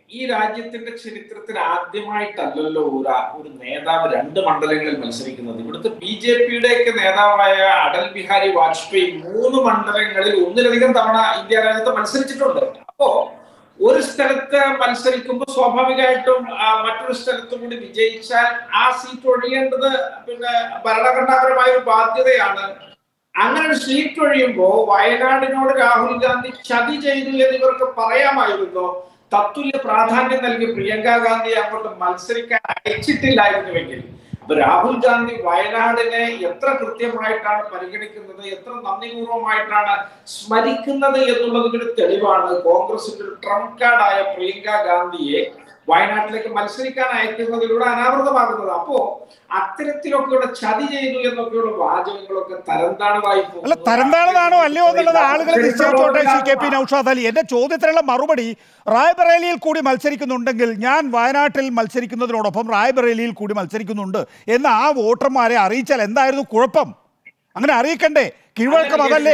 ഈ രാജ്യത്തിന്റെ ചരിത്രത്തിൽ ആദ്യമായിട്ടല്ലല്ലോ ഒരു ഒരു നേതാവ് രണ്ട് മണ്ഡലങ്ങളിൽ മത്സരിക്കുന്നത് ഇവിടുത്തെ ബി ജെ പിയുടെ ഒക്കെ നേതാവായ അടൽ ബിഹാരി വാജ്പേയി മൂന്ന് മണ്ഡലങ്ങളിൽ ഒന്നിലധികം തവണ ഇന്ത്യ രാജ്യത്ത് മത്സരിച്ചിട്ടുണ്ട് അപ്പോ ഒരു സ്ഥലത്ത് മത്സരിക്കുമ്പോൾ സ്വാഭാവികമായിട്ടും ആ, മറ്റൊരു സ്ഥലത്തും കൂടി വിജയിച്ചാൽ ആ സീറ്റ് ഒഴിയേണ്ടത് പിന്നെ ഭരണഘടനാപരമായ ഒരു ബാധ്യതയാണ് അങ്ങനെ ഒരു സീറ്റ് ഒഴിയുമ്പോ വയനാടിനോട് രാഹുൽ ഗാന്ധി ചതി ചെയ്തു എന്ന് ഇവർക്ക് പറയാമായിരുന്നോ തത്തുല്യ പ്രാധാന്യം നൽകി പ്രിയങ്ക ഗാന്ധി അങ്ങോട്ട് മത്സരിക്കാൻ അയച്ചിട്ടില്ലായിരുന്നുവെങ്കിൽ അപ്പൊ രാഹുൽ ഗാന്ധി വയനാടിനെ എത്ര കൃത്യമായിട്ടാണ് പരിഗണിക്കുന്നത് എത്ര നന്ദിപൂർവമായിട്ടാണ് സ്മരിക്കുന്നത് എന്നുള്ളതിന്റെ ഒരു തെളിവാണ് കോൺഗ്രസിന്റെ ഒരു ട്രംപ് കാർഡായ പ്രിയങ്ക ഗാന്ധിയെ വയനാട്ടിലേക്ക് മത്സരിക്കാൻ അയക്കുന്നതിലൂടെ അനാവൃതമാകുന്നത് അപ്പോ അത്തരത്തിലൊക്കെയുള്ള ചതി ചെയ്തു എന്നൊക്കെയുള്ള വാചകങ്ങളൊക്കെ തരംതാണതായി അല്ല പോകുന്നത്. തരംതാണതാണോ അല്ലയോ എന്നുള്ളത് ആളുകൾ നിശ്ചയിച്ചോട്ടെ ശ്രീ കെ പി നൌഷാദ് അലി എന്റെ ചോദ്യത്തിനുള്ള മറുപടി റായ്ബറേലിയിൽ കൂടി മത്സരിക്കുന്നുണ്ടെങ്കിൽ ഞാൻ വയനാട്ടിൽ മത്സരിക്കുന്നതിനോടൊപ്പം റായ്ബറേലിയിൽ കൂടി മത്സരിക്കുന്നുണ്ട് എന്ന് ആ വോട്ടർമാരെ അറിയിച്ചാൽ എന്തായിരുന്നു കുഴപ്പം അങ്ങനെ അറിയിക്കണ്ടേ കീഴ്വഴക്കം അതല്ലേ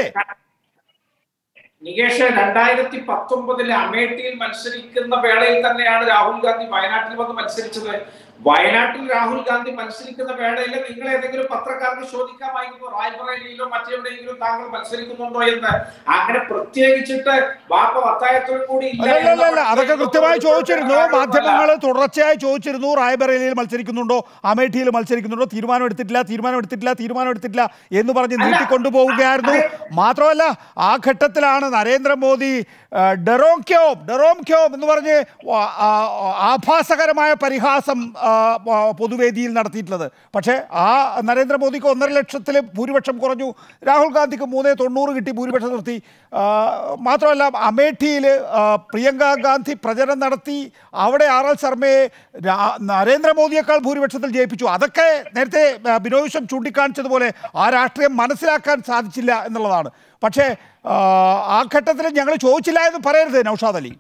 നികേഷ് രണ്ടായിരത്തി പത്തൊമ്പതിലെ അമേഠിയിൽ മത്സരിക്കുന്ന വേളയിൽ തന്നെയാണ് രാഹുൽ ഗാന്ധി വയനാട്ടിൽ വന്ന് മത്സരിച്ചത് വയനാട്ടിൽ രാഹുൽ ഗാന്ധി മത്സരിക്കുന്ന വേളയിൽ നിങ്ങൾ ഏതെങ്കിലും പത്രക്കാർക്ക് ചോദിക്കാമായിരുന്നു റായ്ബറേലിയിലോ മറ്റെവിടെയെങ്കിലും താങ്കൾ മത്സരിക്കുന്നുണ്ടോ എന്ന് അങ്ങനെ പ്രത്യേകിച്ചിട്ട് വാപ്പ വത്തായത്തോടു കൂടി ഇല്ല അല്ലല്ല എന്ന് അല്ല അതൊക്കെ കൃത്യമായി ചോദിച്ചിരുന്നു കാര്യമല്ല. മാധ്യമങ്ങൾ തുടർച്ചയായി ചോദിച്ചിരുന്നു റായ്ബറേലിയിൽ മത്സരിക്കുന്നുണ്ടോ അമേഠിയിൽ മത്സരിക്കുന്നുണ്ടോ തീരുമാനം എടുത്തിട്ടില്ല തീരുമാനം എടുത്തിട്ടില്ല തീരുമാനം എടുത്തിട്ടില്ല എന്ന് പറഞ്ഞ് നീട്ടിക്കൊണ്ടുപോവുകയായിരുന്നു മാത്രമല്ല ആ ഘട്ടത്തിലാണ് നരേന്ദ്രമോദി ആ, ഡെറോം ക്യോം ഡെറോം ക്യോം എന്ന് പറഞ്ഞ് ആ, ആ, ആഭാസകരമായ പരിഹാസം ആ, ആ, പൊതുവേദിയിൽ നടത്തിയിട്ടുള്ളത് പക്ഷേ ആ നരേന്ദ്രമോദിക്ക് ഒന്നര ലക്ഷത്തിൽ ഭൂരിപക്ഷം കുറഞ്ഞു രാഹുൽ ഗാന്ധിക്ക് മൂന്നേ തൊണ്ണൂറ് കിട്ടി ഭൂരിപക്ഷം നിർത്തി ആ, മാത്രമല്ല അമേഠിയിൽ ആ, പ്രിയങ്ക ഗാന്ധി പ്രചരണം നടത്തി അവിടെ ആർ എൽ ശർമ്മയെ രാ- നരേന്ദ്രമോദിയേക്കാൾ ഭൂരിപക്ഷത്തിൽ ജയിപ്പിച്ചു അതൊക്കെ നേരത്തെ ആ, ബിനോയ് വിശ്വം ചൂണ്ടിക്കാണിച്ചതുപോലെ ആ രാഷ്ട്രീയം മനസ്സിലാക്കാൻ സാധിച്ചില്ല എന്നുള്ളതാണ് പക്ഷേ ആ, ആ ഘട്ടത്തിൽ ഞങ്ങൾ ചോദിച്ചില്ല എന്ന് പറയരുത് നൌഷാദ് അലി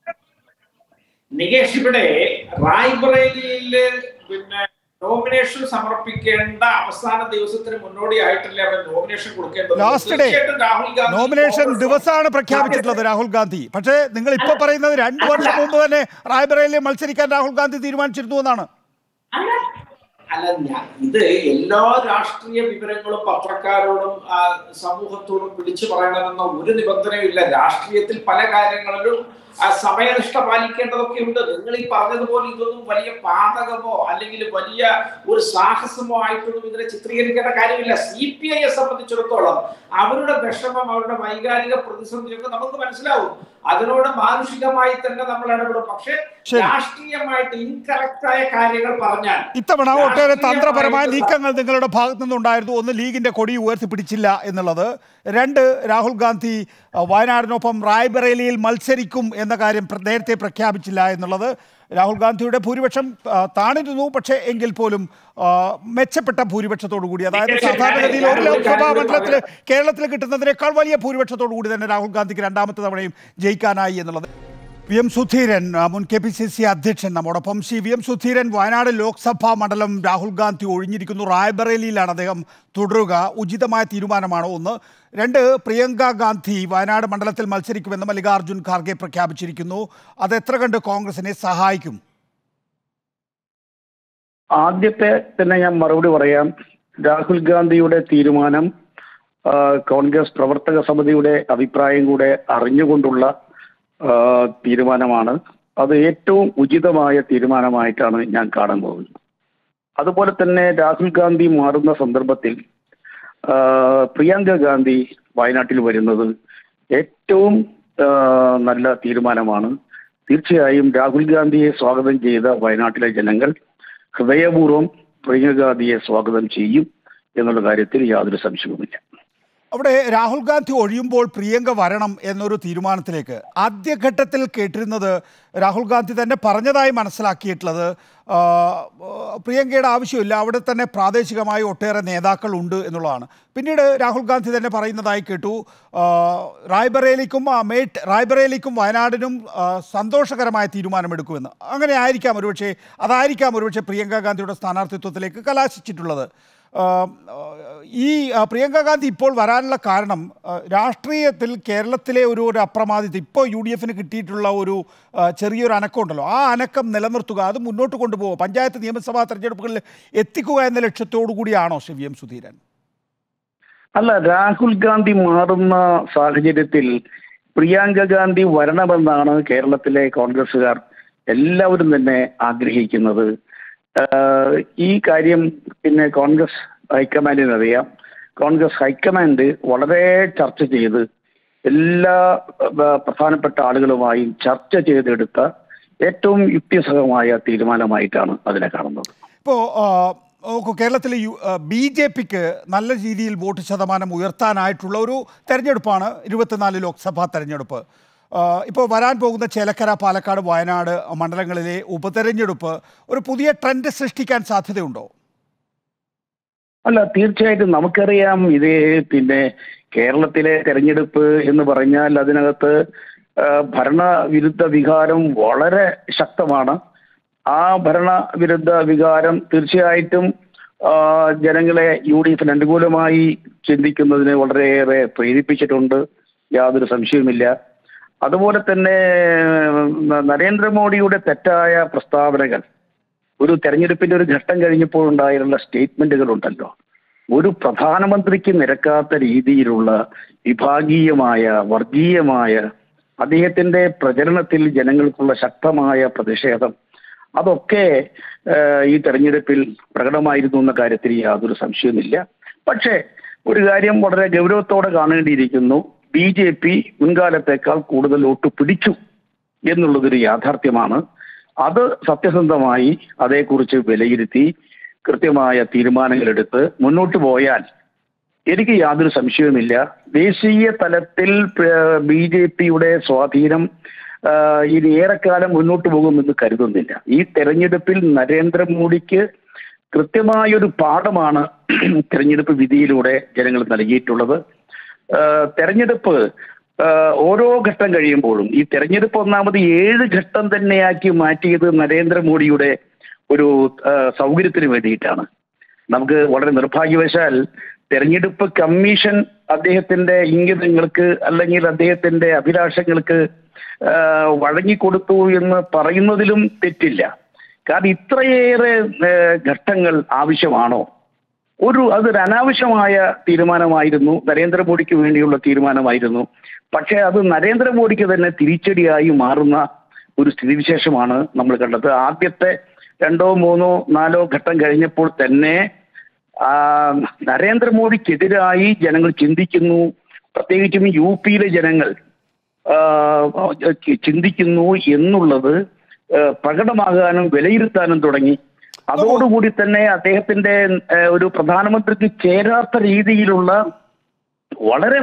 നികേഷ് ഇവിടെ റായ്ബറേലിയില് പിന്നെ നോമിനേഷൻ സമർപ്പിക്കേണ്ട അവസാന ദിവസത്തിന് മുന്നോടിയായിട്ടല്ലേ അവിടെ നോമിനേഷൻ കൊടുക്കേണ്ടത് ലാസ്റ്റ് ഡേ തീർച്ചയായിട്ടും രാഹുൽ ഗാന്ധി നോമിനേഷൻ കോൺഗ്രസ് ദിവസമാണ് പ്രഖ്യാപിച്ചിട്ടുള്ളത് രാഹുൽ ഗാന്ധി പക്ഷേ നിങ്ങൾ ഇപ്പൊ പറയുന്നത് രണ്ടു വർഷം മുമ്പ് തന്നെ റായ്ബറേലിയിൽ മത്സരിക്കാൻ രാഹുൽ ഗാന്ധി തീരുമാനിച്ചിരുന്നു എന്നാണ് അല്ല അല്ല ഞാൻ ഇത് എല്ലാ രാഷ്ട്രീയ വിവരങ്ങളും പത്രക്കാരോടും ആ, സമൂഹത്തോടും വിളിച്ചു പറയണമെന്ന ഒരു നിബന്ധനയും ഇല്ല രാഷ്ട്രീയത്തിൽ പല കാര്യങ്ങളിലും ആ, സമയനിഷ്ഠ പാലിക്കേണ്ടതൊക്കെ ഉണ്ട് നിങ്ങൾ ഈ പറഞ്ഞതുപോലെ ഇതൊന്നും വലിയ പാതകമോ അല്ലെങ്കിൽ വലിയ ഒരു സാഹസമോ ആയിട്ടൊന്നും ഇതിനെ ചിത്രീകരിക്കേണ്ട കാര്യമില്ല സി പി ഐയെ സംബന്ധിച്ചിടത്തോളം അവരുടെ വിഷമം അവരുടെ വൈകാരിക പ്രതിസന്ധിയൊക്കെ നമുക്ക് മനസ്സിലാവും അതിനോട് മാനുഷികമായി തന്നെ നമ്മൾ ഇടപെടും പക്ഷെ ശരി. രാഷ്ട്രീയമായിട്ട് ഇൻകറക്റ്റ് ആയ കാര്യങ്ങൾ പറഞ്ഞാൽ ഇത്തവണ ഒട്ടേറെ തന്ത്രപരമായ രാഷ്ട്രീയമായിട്ട് നീക്കങ്ങൾ നിങ്ങളുടെ ഭാഗത്തു നിന്നുണ്ടായിരുന്നു ഒന്ന് ലീഗിന്റെ കൊടി ഉയർത്തിപ്പിടിച്ചില്ല എന്നുള്ളത് രണ്ട് രാഹുൽ ഗാന്ധി അഹ്, വയനാടിനൊപ്പം റായ്ബറേലിയിൽ മത്സരിക്കും എന്ന കാര്യം പ്ര- നേരത്തെ പ്രഖ്യാപിച്ചില്ല എന്നുള്ളത് രാഹുൽ ഗാന്ധിയുടെ ഭൂരിപക്ഷം ആ, താണിരുന്നു പക്ഷേ എങ്കിൽ പോലും ആ, മെച്ചപ്പെട്ട ഭൂരിപക്ഷത്തോടു കൂടി അതായത് സാധാരണഗതിയിൽ ഒരു ലോക്സഭാ മണ്ഡലത്തിൽ കേരളത്തിൽ കിട്ടുന്നതിനേക്കാൾ വലിയ ഭൂരിപക്ഷത്തോടു കൂടി തന്നെ രാഹുൽ ഗാന്ധിക്ക് രണ്ടാമത്തെ തവണയും ജയിക്കാനായി എന്നുള്ളത് വി എം സുധീരൻ ആ, മുൻ കെ പി സി സി അധ്യക്ഷൻ നമ്മോടൊപ്പം ശ്രീ വി എം സുധീരൻ വയനാട് ലോക്സഭാ മണ്ഡലം രാഹുൽ ഗാന്ധി ഒഴിഞ്ഞിരിക്കുന്നു റായ്ബറേലിയിലാണ് അദ്ദേഹം തുടരുക ഉചിതമായ തീരുമാനമാണോ ഒന്ന് രണ്ട് പ്രിയങ്ക ഗാന്ധി വയനാട് മണ്ഡലത്തിൽ മത്സരിക്കുമെന്ന് മല്ലികാർജ്ജുൻ ഖാർഗെ പ്രഖ്യാപിച്ചിരിക്കുന്നു അത് എത്ര കണ്ട് കോൺഗ്രസിനെ സഹായിക്കും ആദ്യത്തെ തന്നെ ഞാൻ മറുപടി പറയാം രാഹുൽ ഗാന്ധിയുടെ തീരുമാനം ആ, കോൺഗ്രസ് പ്രവർത്തക സമിതിയുടെ അഭിപ്രായം കൂടെ അറിഞ്ഞുകൊണ്ടുള്ള ആ, തീരുമാനമാണ് അത് ഏറ്റവും ഉചിതമായ തീരുമാനമായിട്ടാണ് ഞാൻ കാണാൻ പോകുന്നത് അതുപോലെ തന്നെ രാഹുൽ ഗാന്ധി മാറുന്ന സന്ദർഭത്തിൽ ആ, പ്രിയങ്ക ഗാന്ധി വയനാട്ടിൽ വരുന്നത് ഏറ്റവും ആ, നല്ല തീരുമാനമാണ് തീർച്ചയായും രാഹുൽ ഗാന്ധിയെ സ്വാഗതം ചെയ്ത വയനാട്ടിലെ ജനങ്ങൾ ഹൃദയപൂർവ്വം പ്രിയങ്ക ഗാന്ധിയെ സ്വാഗതം ചെയ്യും എന്നുള്ള കാര്യത്തിൽ യാതൊരു സംശയവുമില്ല അവിടെ രാഹുൽ ഗാന്ധി ഒഴിയുമ്പോൾ പ്രിയങ്ക വരണം എന്നൊരു തീരുമാനത്തിലേക്ക് ആദ്യഘട്ടത്തിൽ കേട്ടിരുന്നത് രാഹുൽ ഗാന്ധി തന്നെ പറഞ്ഞതായി മനസ്സിലാക്കിയിട്ടുള്ളത് ആ, പ്രിയങ്കയുടെ ആവശ്യമില്ല അവിടെ തന്നെ പ്രാദേശികമായി ഒട്ടേറെ നേതാക്കൾ ഉണ്ട് എന്നുള്ളതാണ് പിന്നീട് രാഹുൽ ഗാന്ധി തന്നെ പറയുന്നതായി കേട്ടു ആ, റായ്ബറേലിക്കും മേട്ട് റായ്ബറേലിക്കും വയനാടിനും ആ, സന്തോഷകരമായ തീരുമാനമെടുക്കുമെന്ന് അങ്ങനെ ആയിരിക്കാം ഒരുപക്ഷെ അതായിരിക്കാം ഒരുപക്ഷെ പ്രിയങ്ക ഗാന്ധിയുടെ സ്ഥാനാർത്ഥിത്വത്തിലേക്ക് കലാശിച്ചിട്ടുള്ളത് ആ, ഈ ആ, പ്രിയങ്ക ഗാന്ധി ഇപ്പോൾ വരാനുള്ള കാരണം ആ, രാഷ്ട്രീയത്തിൽ കേരളത്തിലെ ഒരു ഒരു അപ്രമാദിത്വം ഇപ്പോൾ യു ഡി എഫിന് കിട്ടിയിട്ടുള്ള ഒരു ആ, ചെറിയൊരു അനക്കം ഉണ്ടല്ലോ ആ അനക്കം നിലനിർത്തുക അത് മുന്നോട്ട് കൊണ്ടുപോകുക പഞ്ചായത്ത് നിയമസഭാ തെരഞ്ഞെടുപ്പുകളിൽ എത്തിക്കുക എന്ന ലക്ഷ്യത്തോടു കൂടിയാണോ ശ്രീ വി എം സുധീരൻ അല്ല രാഹുൽ ഗാന്ധി മാറുന്ന സാഹചര്യത്തിൽ പ്രിയങ്ക ഗാന്ധി വരണമെന്നാണ് കേരളത്തിലെ കോൺഗ്രസ്സുകാർ എല്ലാവരും തന്നെ ആഗ്രഹിക്കുന്നത് ആഹ് ഈ കാര്യം പിന്നെ കോൺഗ്രസ് ഹൈക്കമാൻഡിന് അറിയാം കോൺഗ്രസ് ഹൈക്കമാൻഡ് വളരെ ചർച്ച ചെയ്ത് എല്ലാ ആഹ് പ്രധാനപ്പെട്ട ആളുകളുമായും ചർച്ച ചെയ്തെടുത്ത ഏറ്റവും യുക്തിസഹമായ തീരുമാനമായിട്ടാണ് അതിനെ കാണുന്നത് ഇപ്പോൾ നോക്കൂ കേരളത്തിലെ യു ബി ജെ പിക്ക് നല്ല രീതിയിൽ വോട്ട് ശതമാനം ഉയർത്താനായിട്ടുള്ള ഒരു തെരഞ്ഞെടുപ്പാണ് ഇരുപത്തിനാല് ലോക്സഭാ തെരഞ്ഞെടുപ്പ് ആ, ഇപ്പോൾ വരാൻ പോകുന്ന ചേലക്കര പാലക്കാട് വയനാട് മണ്ഡലങ്ങളിലെ ഉപതെരഞ്ഞെടുപ്പ് ഒരു പുതിയ ട്രെൻഡ് സൃഷ്ടിക്കാൻ സാധ്യതയുണ്ടോ അല്ല തീർച്ചയായിട്ടും നമുക്കറിയാം ഇത് പിന്നെ കേരളത്തിലെ തെരഞ്ഞെടുപ്പ് എന്ന് പറഞ്ഞാൽ അതിനകത്ത് ആ, ഭരണവിരുദ്ധ വികാരം വളരെ ശക്തമാണ് ആ ഭരണവിരുദ്ധ വികാരം തീർച്ചയായിട്ടും ആ, ജനങ്ങളെ യു ഡി എഫിന് അനുകൂലമായി ചിന്തിക്കുന്നതിന് വളരെയേറെ പ്രേരിപ്പിച്ചിട്ടുണ്ട് യാതൊരു സംശയവുമില്ല അതുപോലെ തന്നെ ന- നരേന്ദ്രമോദിയുടെ തെറ്റായ പ്രസ്താവനകൾ ഒരു തെരഞ്ഞെടുപ്പിന്റെ ഒരു ഘട്ടം കഴിഞ്ഞപ്പോൾ ഉണ്ടായിരുന്ന സ്റ്റേറ്റ്മെന്റുകൾ ഉണ്ടല്ലോ ഒരു പ്രധാനമന്ത്രിക്ക് നിരക്കാത്ത രീതിയിലുള്ള വിഭാഗീയമായ വർഗീയമായ അദ്ദേഹത്തിന്റെ പ്രചരണത്തിൽ ജനങ്ങൾക്കുള്ള ശക്തമായ പ്രതിഷേധം അതൊക്കെ ഏഹ്, ഈ തെരഞ്ഞെടുപ്പിൽ പ്രകടമായിരുന്നു എന്ന കാര്യത്തിൽ യാതൊരു സംശയവുമില്ല പക്ഷേ ഒരു കാര്യം വളരെ ഗൗരവത്തോടെ കാണേണ്ടിയിരിക്കുന്നു ബി ജെ പി മുൻകാലത്തേക്കാൾ കൂടുതൽ വോട്ട് പിടിച്ചു എന്നുള്ളതൊരു യാഥാർത്ഥ്യമാണ് അത് സത്യസന്ധമായി അതേക്കുറിച്ച് വിലയിരുത്തി കൃത്യമായ തീരുമാനങ്ങളെടുത്ത് മുന്നോട്ട് പോയാൽ എനിക്ക് യാതൊരു സംശയവുമില്ല ദേശീയ തലത്തിൽ ബി ജെ പിയുടെ സ്വാധീനം ആ, ഇനി ഏറെക്കാലം മുന്നോട്ട് പോകുമെന്ന് കരുതുന്നില്ല ഈ തെരഞ്ഞെടുപ്പിൽ നരേന്ദ്രമോദിക്ക് കൃത്യമായൊരു പാഠമാണ് തെരഞ്ഞെടുപ്പ് വിധിയിലൂടെ ജനങ്ങൾ നൽകിയിട്ടുള്ളത് ആ, തെരഞ്ഞെടുപ്പ് ആ, ഓരോ ഘട്ടം കഴിയുമ്പോഴും ഈ തെരഞ്ഞെടുപ്പ് ഒന്നാമത് ഏഴ് ഘട്ടം തന്നെയാക്കി മാറ്റിയത് നരേന്ദ്രമോദിയുടെ ഒരു ആ, സൗകര്യത്തിന് വേണ്ടിയിട്ടാണ് നമുക്ക് വളരെ നിർഭാഗ്യവശാൽ തെരഞ്ഞെടുപ്പ് കമ്മീഷൻ അദ്ദേഹത്തിന്റെ ഇംഗിതങ്ങൾക്ക് അല്ലെങ്കിൽ അദ്ദേഹത്തിന്റെ അഭിലാഷങ്ങൾക്ക് ആ, വഴങ്ങിക്കൊടുത്തു എന്ന് പറയുന്നതിലും തെറ്റില്ല കാരണം ഇത്രയേറെ ആ, ഘട്ടങ്ങൾ ആവശ്യമാണോ ഒരു അതൊരു അനാവശ്യമായ തീരുമാനമായിരുന്നു നരേന്ദ്രമോദിക്ക് വേണ്ടിയുള്ള തീരുമാനമായിരുന്നു പക്ഷേ അത് നരേന്ദ്രമോദിക്ക് തന്നെ തിരിച്ചടിയായി മാറുന്ന ഒരു സ്ഥിതിവിശേഷമാണ് നമ്മൾ കണ്ടത് ആദ്യത്തെ രണ്ടോ മൂന്നോ നാലോ ഘട്ടം കഴിഞ്ഞപ്പോൾ തന്നെ ആ, നരേന്ദ്രമോദിക്കെതിരായി ജനങ്ങൾ ചിന്തിക്കുന്നു പ്രത്യേകിച്ചും യു പിയിലെ ജനങ്ങൾ ആ, ചിന്തിക്കുന്നു എന്നുള്ളത് ആ, പ്രകടമാകാനും വിലയിരുത്താനും തുടങ്ങി അതോടുകൂടി തന്നെ അദ്ദേഹത്തിന്റെ ആ, ഒരു പ്രധാനമന്ത്രിക്ക് ചേരാത്ത രീതിയിലുള്ള വളരെ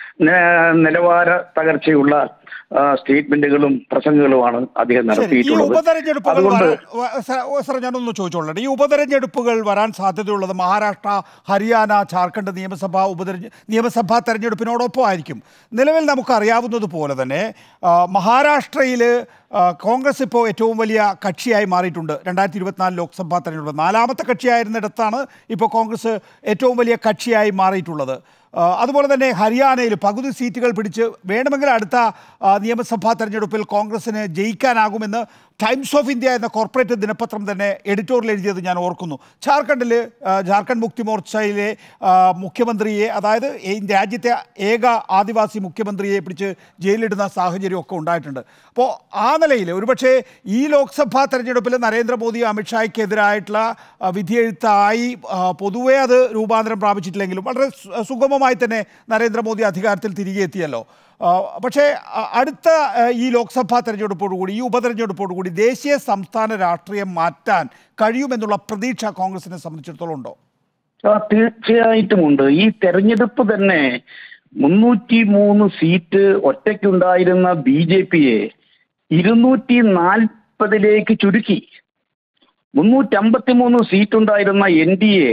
ന- നിലവാര തകർച്ചയുള്ള ആ, സ്റ്റേറ്റ്മെന്റുകളും പ്രസംഗങ്ങളുമാണ് അദ്ദേഹം ശരി ഈ നടത്തിയിട്ടുള്ളത് ഉപതെരഞ്ഞെടുപ്പുകൾ അതുകൊണ്ട് വരാൻ- വ- സ- ഓ, സാർ ഞാനൊന്ന് ചോദിച്ചോളട്ടെ ഈ ഉപതെരഞ്ഞെടുപ്പുകൾ വരാൻ സാധ്യതയുള്ളത് മഹാരാഷ്ട്ര ഹരിയാന ജാർഖണ്ഡ് നിയമസഭാ ഉപതെരഞ്ഞ നിയമസഭാ തെരഞ്ഞെടുപ്പിനോടൊപ്പം ആയിരിക്കും നിലവിൽ നമുക്കറിയാവുന്നത് പോലെ തന്നെ ആ, മഹാരാഷ്ട്രയിൽ ആ, കോൺഗ്രസ് ഇപ്പോൾ ഏറ്റവും വലിയ കക്ഷിയായി മാറിയിട്ടുണ്ട് രണ്ടായിരത്തി ഇരുപത്തിനാല് ലോക്സഭാ തെരഞ്ഞെടുപ്പ് നാലാമത്തെ കക്ഷിയായിരുന്നിടത്താണ് ഇപ്പോൾ കോൺഗ്രസ് ഏറ്റവും വലിയ കക്ഷിയായി മാറിയിട്ടുള്ളത് ആ, അതുപോലെ തന്നെ ഹരിയാനയിൽ പകുതി സീറ്റുകൾ പിടിച്ച് വേണമെങ്കിൽ അടുത്ത ആ, നിയമസഭാ തെരഞ്ഞെടുപ്പിൽ കോൺഗ്രസിന് ജയിക്കാനാകുമെന്ന് ടൈംസ് ഓഫ് ഇന്ത്യ എന്ന കോർപ്പറേറ്റ് ദിനപത്രം തന്നെ എഡിറ്റോറിയൽ എഴുതിയത് ഞാൻ ഓർക്കുന്നു ജാർഖണ്ഡിൽ ആ, ജാർഖണ്ഡ് മുക്തി മോർച്ചയിലെ ആ, മുഖ്യമന്ത്രിയെ അതായത് ഈ രാജ്യത്തെ ഏക ആദിവാസി മുഖ്യമന്ത്രിയെ പിടിച്ച് ജയിലിടുന്ന സാഹചര്യമൊക്കെ ഉണ്ടായിട്ടുണ്ട് അപ്പോൾ ആ നിലയിൽ ഒരുപക്ഷെ ഈ ലോക്സഭാ തെരഞ്ഞെടുപ്പിൽ നരേന്ദ്രമോദി അമിത്ഷായ്ക്കെതിരായിട്ടുള്ള ആ, വിധിയെഴുത്തായി ആ, പൊതുവേ അത് രൂപാന്തരം പ്രാപിച്ചിട്ടില്ലെങ്കിലും വളരെ സു- സുഗമമായി തന്നെ നരേന്ദ്രമോദി അധികാരത്തിൽ തിരികെ എത്തിയല്ലോ ആ, പക്ഷേ അ- അടുത്ത ആ, ഈ ലോക്സഭാ തെരഞ്ഞെടുപ്പോടുകൂടി ഈ ഉപതെരഞ്ഞെടുപ്പോടുകൂടി ദേശീയ സംസ്ഥാന രാഷ്ട്രീയം മാറ്റാൻ കഴിയുമെന്നുള്ള പ്രതീക്ഷ കോൺഗ്രസിനെ സംബന്ധിച്ചിടത്തോളം ഉണ്ടോ ആ, തീർച്ചയായിട്ടും ഉണ്ട് ഈ തെരഞ്ഞെടുപ്പ് തന്നെ മുന്നൂറ്റി മൂന്ന് സീറ്റ് ഒറ്റയ്ക്കുണ്ടായിരുന്ന ബി ജെ പിയെ ഇരുന്നൂറ്റി നാൽപ്പതിലേക്ക് ചുരുക്കി മുന്നൂറ്റമ്പത്തി മൂന്ന് സീറ്റ് ഉണ്ടായിരുന്ന എൻ ഡി എ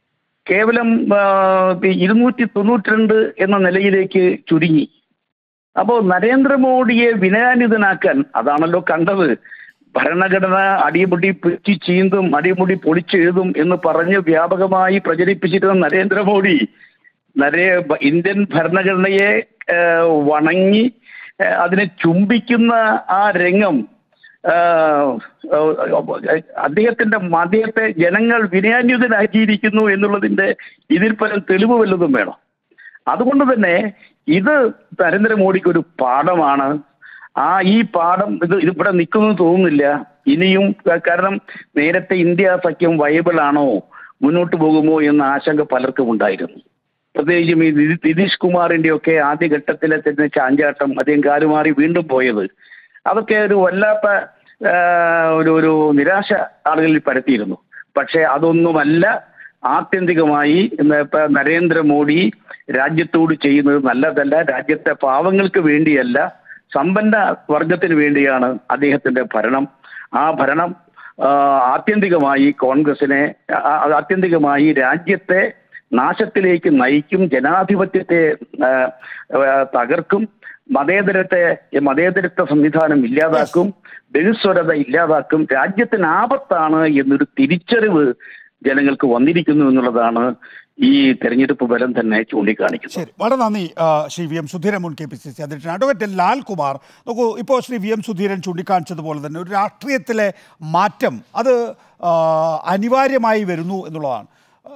കേവലം ആ, ഇരുന്നൂറ്റി തൊണ്ണൂറ്റി രണ്ട് എന്ന നിലയിലേക്ക് ചുരുങ്ങി അപ്പോൾ നരേന്ദ്രമോദിയെ വിനയാന്വിതനാക്കാൻ അതാണല്ലോ കണ്ടത് ഭരണഘടന അടിമുടി പിച്ചി ചീന്തും അടിമുടി പൊളിച്ചെഴുതും എന്ന് പറഞ്ഞ് വ്യാപകമായി പ്രചരിപ്പിച്ചിരുന്ന നരേന്ദ്രമോദി നരേ ഇന്ത്യൻ ഭരണഘടനയെ ഏഹ്, വണങ്ങി ഏഹ്, അതിനെ ചുംബിക്കുന്ന ആ രംഗം ആഹ്, ആഹ്, അദ്ദേഹത്തിന്റെ അദ്ദേഹത്തെ ജനങ്ങൾ വിനയാന്യുതനാക്കിയിരിക്കുന്നു എന്നുള്ളതിന്റെ ഇതിൽ പരം തെളിവ് വല്ലതും വേണം അതുകൊണ്ട് തന്നെ ഇത് നരേന്ദ്രമോദിക്ക് ഒരു പാഠമാണ് ആ ഈ പാഠം ഇത് ഇവിടെ നിൽക്കുന്നു തോന്നുന്നില്ല ഇനിയും ക- കാരണം നേരത്തെ ഇന്ത്യ സഖ്യം വയബിൾ ആണോ മുന്നോട്ട് പോകുമോ എന്ന ആശങ്ക പലർക്കും ഉണ്ടായിരുന്നു പ്രത്യേകിച്ചും ഈ നിതി- നിതീഷ് കുമാറിന്റെ ഒക്കെ ആദ്യഘട്ടത്തിലെ തന്നെ ചാഞ്ചാട്ടം അദ്ദേഹം കാലുമാറി വീണ്ടും പോയത് അതൊക്കെ ഒരു വല്ലാത്ത ആ, ഒരു ഒരു നിരാശ ആളുകളിൽ പരത്തിയിരുന്നു പക്ഷെ അതൊന്നുമല്ല ആത്യന്തികമായി ഇന്ന് ഇപ്പൊ നരേന്ദ്രമോദി രാജ്യത്തോട് ചെയ്യുന്നത് നല്ലതല്ല രാജ്യത്തെ പാവങ്ങൾക്ക് വേണ്ടിയല്ല സമ്പന്ന വർഗത്തിന് വേണ്ടിയാണ് അദ്ദേഹത്തിന്റെ ഭരണം ആ ഭരണം ആ, ആത്യന്തികമായി കോൺഗ്രസിനെ ആ, ആ, ആത്യന്തികമായി രാജ്യത്തെ നാശത്തിലേക്ക് നയിക്കും ജനാധിപത്യത്തെ ആ, ആ, തകർക്കും മതേതരത്തെ മതേതരത്വ സംവിധാനം ഇല്ലാതാക്കും ബഹുസ്വരത ഇല്ലാതാക്കും രാജ്യത്തിന് ആപത്താണ് എന്നൊരു തിരിച്ചറിവ് ജനങ്ങൾക്ക് വന്നിരിക്കുന്നു എന്നുള്ളതാണ് ഈ തെരഞ്ഞെടുപ്പ് ഫലം തന്നെ ചൂണ്ടിക്കാണിക്കുന്നത് ശരി വളരെ നന്ദി ആ, ശ്രീ വി എം സുധീരൻ മുൻ കെ പി സി സി അധ്യക്ഷൻ അഡ്വക്കേറ്റ് ലാൽകുമാർ നോക്കൂ ഇപ്പോൾ ശ്രീ വി എം സുധീരൻ ചൂണ്ടിക്കാണിച്ചതുപോലെ തന്നെ ഒരു രാഷ്ട്രീയത്തിലെ മാറ്റം അത് ആ, അനിവാര്യമായി വരുന്നു എന്നുള്ളതാണ്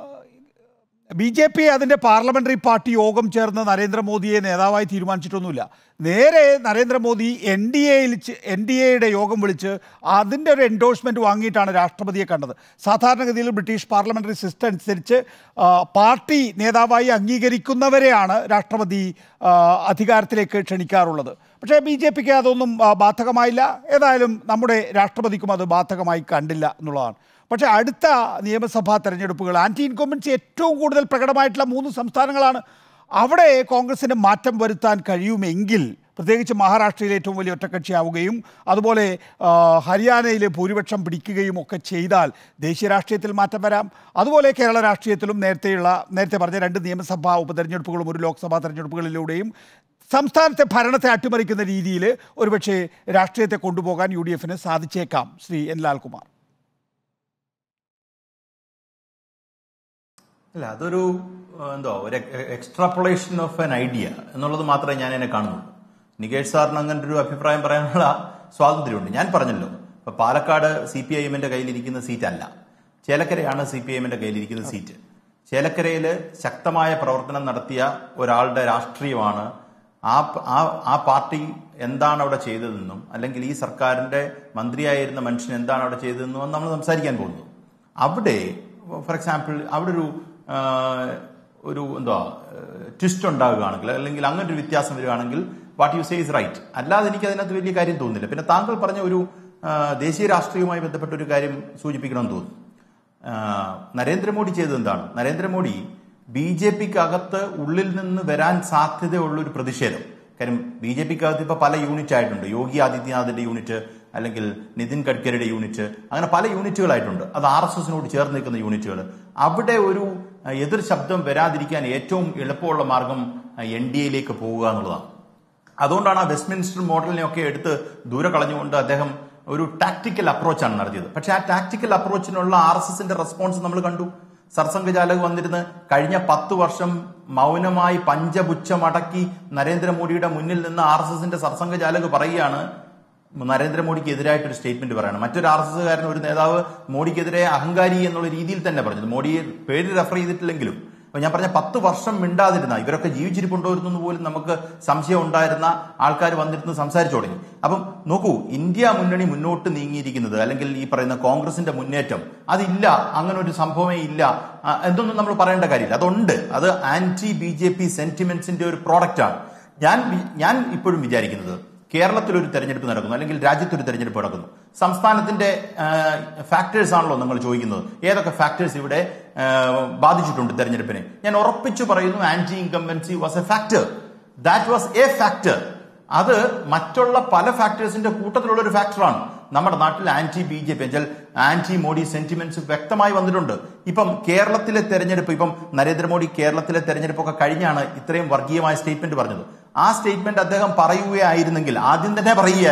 ബി ജെ പി അതിൻ്റെ പാർലമെൻ്ററി പാർട്ടി യോഗം ചേർന്ന് നരേന്ദ്രമോദിയെ നേതാവായി തീരുമാനിച്ചിട്ടൊന്നുമില്ല നേരെ നരേന്ദ്രമോദി എൻ ഡി എയിൽ എൻ ഡി എയുടെ യോഗം വിളിച്ച് അതിൻ്റെ ഒരു എൻഡോഴ്സ്മെൻറ്റ് വാങ്ങിയിട്ടാണ് രാഷ്ട്രപതിയെ കണ്ടത് സാധാരണഗതിയിൽ ബ്രിട്ടീഷ് പാർലമെൻ്ററി സിസ്റ്റം അനുസരിച്ച് ആ, പാർട്ടി നേതാവായി അംഗീകരിക്കുന്നവരെയാണ് രാഷ്ട്രപതി ആ, അധികാരത്തിലേക്ക് ക്ഷണിക്കാറുള്ളത് പക്ഷേ ബി ജെ പിക്ക് അതൊന്നും ആ, ബാധകമായില്ല ഏതായാലും നമ്മുടെ രാഷ്ട്രപതിക്കും അത് ബാധകമായി കണ്ടില്ല എന്നുള്ളതാണ് പക്ഷേ അടുത്ത നിയമസഭാ തെരഞ്ഞെടുപ്പുകൾ ആൻറ്റി ഇൻകംബൻസി ഏറ്റവും കൂടുതൽ പ്രകടമായിട്ടുള്ള മൂന്ന് സംസ്ഥാനങ്ങളാണ് അവിടെ കോൺഗ്രസിന് മാറ്റം വരുത്താൻ കഴിയുമെങ്കിൽ പ്രത്യേകിച്ച് മഹാരാഷ്ട്രയിൽ ഏറ്റവും വലിയ ഒറ്റക്കക്ഷിയാവുകയും അതുപോലെ ആ, ഹരിയാനയിൽ ഭൂരിപക്ഷം പിടിക്കുകയും ഒക്കെ ചെയ്താൽ ദേശീയ രാഷ്ട്രീയത്തിൽ മാറ്റം വരാം അതുപോലെ കേരള രാഷ്ട്രീയത്തിലും നേരത്തെയുള്ള നേരത്തെ പറഞ്ഞ രണ്ട് നിയമസഭാ ഉപതെരഞ്ഞെടുപ്പുകളും ഒരു ലോക്സഭാ തെരഞ്ഞെടുപ്പുകളിലൂടെയും സംസ്ഥാനത്തെ ഭരണത്തെ അട്ടിമറിക്കുന്ന രീതിയിൽ ഒരുപക്ഷെ രാഷ്ട്രീയത്തെ കൊണ്ടുപോകാൻ യു ഡി എഫിന് സാധിച്ചേക്കാം ശ്രീ എൻ ലാൽകുമാർ അല്ല അതൊരു ആ, എന്തോ ഒരു എക്സ്ട്രാപ്പൊളേഷൻ ഓഫ് എൻ ഐഡിയ എന്നുള്ളത് മാത്രമേ ഞാൻ എന്നെ കാണുന്നുള്ളൂ നികേഷ് സാറിന് അങ്ങനെ ഒരു അഭിപ്രായം പറയാനുള്ള സ്വാതന്ത്ര്യമുണ്ട് ഞാൻ പറഞ്ഞല്ലോ ഇപ്പൊ പാലക്കാട് സി പി ഐ എമ്മിന്റെ കയ്യിലിരിക്കുന്ന സീറ്റ് അല്ല ചേലക്കരയാണ് സി പി ഐ എമ്മിന്റെ കയ്യിലിരിക്കുന്ന സീറ്റ് ചേലക്കരയിൽ ശക്തമായ പ്രവർത്തനം നടത്തിയ ഒരാളുടെ രാഷ്ട്രീയമാണ് ആ ആ ആ പാർട്ടി എന്താണ് അവിടെ ചെയ്തതെന്നും അല്ലെങ്കിൽ ഈ സർക്കാരിന്റെ മന്ത്രിയായിരുന്ന മനുഷ്യൻ എന്താണ് അവിടെ ചെയ്തതെന്നും നമ്മൾ സംസാരിക്കാൻ പോകുന്നത് അവിടെ ഫോർ എക്സാമ്പിൾ അവിടെ ഒരു ആ, ഒരു എന്താ ട്വിസ്റ്റ് ഉണ്ടാവുകയാണെങ്കിൽ അല്ലെങ്കിൽ അങ്ങനെ ഒരു വ്യത്യാസം വരികയാണെങ്കിൽ what you say is right അല്ലാതെ എനിക്ക് അതിനകത്ത് വലിയ കാര്യം തോന്നുന്നില്ല പിന്നെ താങ്കൾ പറഞ്ഞ ഒരു ആ, ദേശീയ രാഷ്ട്രീയവുമായി ബന്ധപ്പെട്ട ഒരു കാര്യം സൂചിപ്പിക്കണമെന്ന് തോന്നുന്നു ആ, നരേന്ദ്രമോദി ചെയ്തത് എന്താണ് നരേന്ദ്രമോദി ബി ജെ പിക്ക് അകത്ത് ഉള്ളിൽ നിന്ന് വരാൻ സാധ്യതയുള്ള ഒരു പ്രതിഷേധം കാര്യം ബി ജെ പിക്ക് അകത്ത് ഇപ്പൊ പല യൂണിറ്റ് ആയിട്ടുണ്ട് യോഗി ആദിത്യനാഥിന്റെ യൂണിറ്റ് അല്ലെങ്കിൽ നിതിൻ ഗഡ്കരിയുടെ യൂണിറ്റ് അങ്ങനെ പല യൂണിറ്റുകളായിട്ടുണ്ട് അത് ആർ എസ് എസിനോട് ചേർന്ന് നിൽക്കുന്ന യൂണിറ്റുകൾ അവിടെ ഒരു ആ, എതിർ ശബ്ദം വരാതിരിക്കാൻ ഏറ്റവും എളുപ്പമുള്ള മാർഗം എൻ ഡി എയിലേക്ക് പോവുക എന്നുള്ളതാണ് അതുകൊണ്ടാണ് ആ വെസ്റ്റ്മിൻസ്റ്റർ മോഡലിനെ ഒക്കെ എടുത്ത് ദൂരെ കളഞ്ഞുകൊണ്ട് അദ്ദേഹം ഒരു ടാക്ടിക്കൽ അപ്രോച്ചാണ് നടത്തിയത് പക്ഷെ ആ ടാക്ടിക്കൽ അപ്രോച്ചിനുള്ള ആർ എസ് എസിന്റെ റെസ്പോൺസ് നമ്മൾ കണ്ടു സർസംഘചാലക് വന്നിരുന്ന് കഴിഞ്ഞ പത്ത് വർഷം മൗനമായി പഞ്ചപുച്ഛമടക്കി നരേന്ദ്രമോദിയുടെ മുന്നിൽ നിന്ന് ആർ എസ് എസിന്റെ സർസംഘചാലക് പറയുകയാണ് നരേന്ദ്രമോദിക്ക് എതിരായിട്ടൊരു സ്റ്റേറ്റ്മെന്റ് പറയണം മറ്റൊരു ആർ എസ് എസ്കാരൻ ഒരു നേതാവ് മോഡിക്കെതിരെ അഹങ്കാരി എന്നുള്ള രീതിയിൽ തന്നെ പറഞ്ഞത് മോഡിയെ പേര് റെഫർ ചെയ്തിട്ടില്ലെങ്കിലും അപ്പൊ ഞാൻ പറഞ്ഞ പത്ത് വർഷം മിണ്ടാതിരുന്ന ഇവരൊക്കെ ജീവിച്ചിരിപ്പുണ്ടോ എന്ന് പോലും നമുക്ക് സംശയം ഉണ്ടായിരുന്ന ആൾക്കാർ വന്നിരുന്ന് സംസാരിച്ചു തുടങ്ങി അപ്പം നോക്കൂ ഇന്ത്യ മുന്നണി മുന്നോട്ട് നീങ്ങിയിരിക്കുന്നത് അല്ലെങ്കിൽ ഈ പറയുന്ന കോൺഗ്രസിന്റെ മുന്നേറ്റം അതില്ല അങ്ങനെ ഒരു സംഭവമേ ഇല്ല ആ, എന്തൊന്നും നമ്മൾ പറയേണ്ട കാര്യമില്ല അതുണ്ട് അത് ആന്റി ബി ജെ പി സെന്റിമെന്റ്സിന്റെ ഒരു പ്രോഡക്റ്റ് ആണ് ഞാൻ വി- ഞാൻ ഇപ്പോഴും വിചാരിക്കുന്നത് കേരളത്തിൽ ഒരു തെരഞ്ഞെടുപ്പ് നടക്കുന്നു അല്ലെങ്കിൽ രാജ്യത്തൊരു തെരഞ്ഞെടുപ്പ് നടക്കുന്നു സംസ്ഥാനത്തിന്റെ ഫാക്ടേഴ്സ് ആണല്ലോ നിങ്ങൾ ചോദിക്കുന്നത് ഏതൊക്കെ ഫാക്ടേഴ്സ് ഇവിടെ ആ, ബാധിച്ചിട്ടുണ്ട് തെരഞ്ഞെടുപ്പിനെ ഞാൻ ഉറപ്പിച്ചു പറയുന്നു anti incumbency was a factor that was a factor അത് മറ്റുള്ള പല ഫാക്ടേഴ്സിന്റെ കൂട്ടത്തിലുള്ള ഒരു ഫാക്ടറാണ് നമ്മുടെ നാട്ടിൽ ആന്റി ബി ജെ പി എന്നുവെച്ചാൽ ആന്റി മോഡി സെന്റിമെന്റ്സ് വ്യക്തമായി വന്നിട്ടുണ്ട് ഇപ്പം കേരളത്തിലെ തെരഞ്ഞെടുപ്പ് ഇപ്പം നരേന്ദ്രമോദി കേരളത്തിലെ തെരഞ്ഞെടുപ്പൊക്കെ കഴിഞ്ഞാണ് ഇത്രയും വർഗീയമായ സ്റ്റേറ്റ്മെന്റ് പറഞ്ഞത് ആ സ്റ്റേറ്റ്മെന്റ് അദ്ദേഹം പറയുകയായിരുന്നെങ്കിൽ ആദ്യം തന്നെ പറയുകയായിരുന്നെങ്കിൽ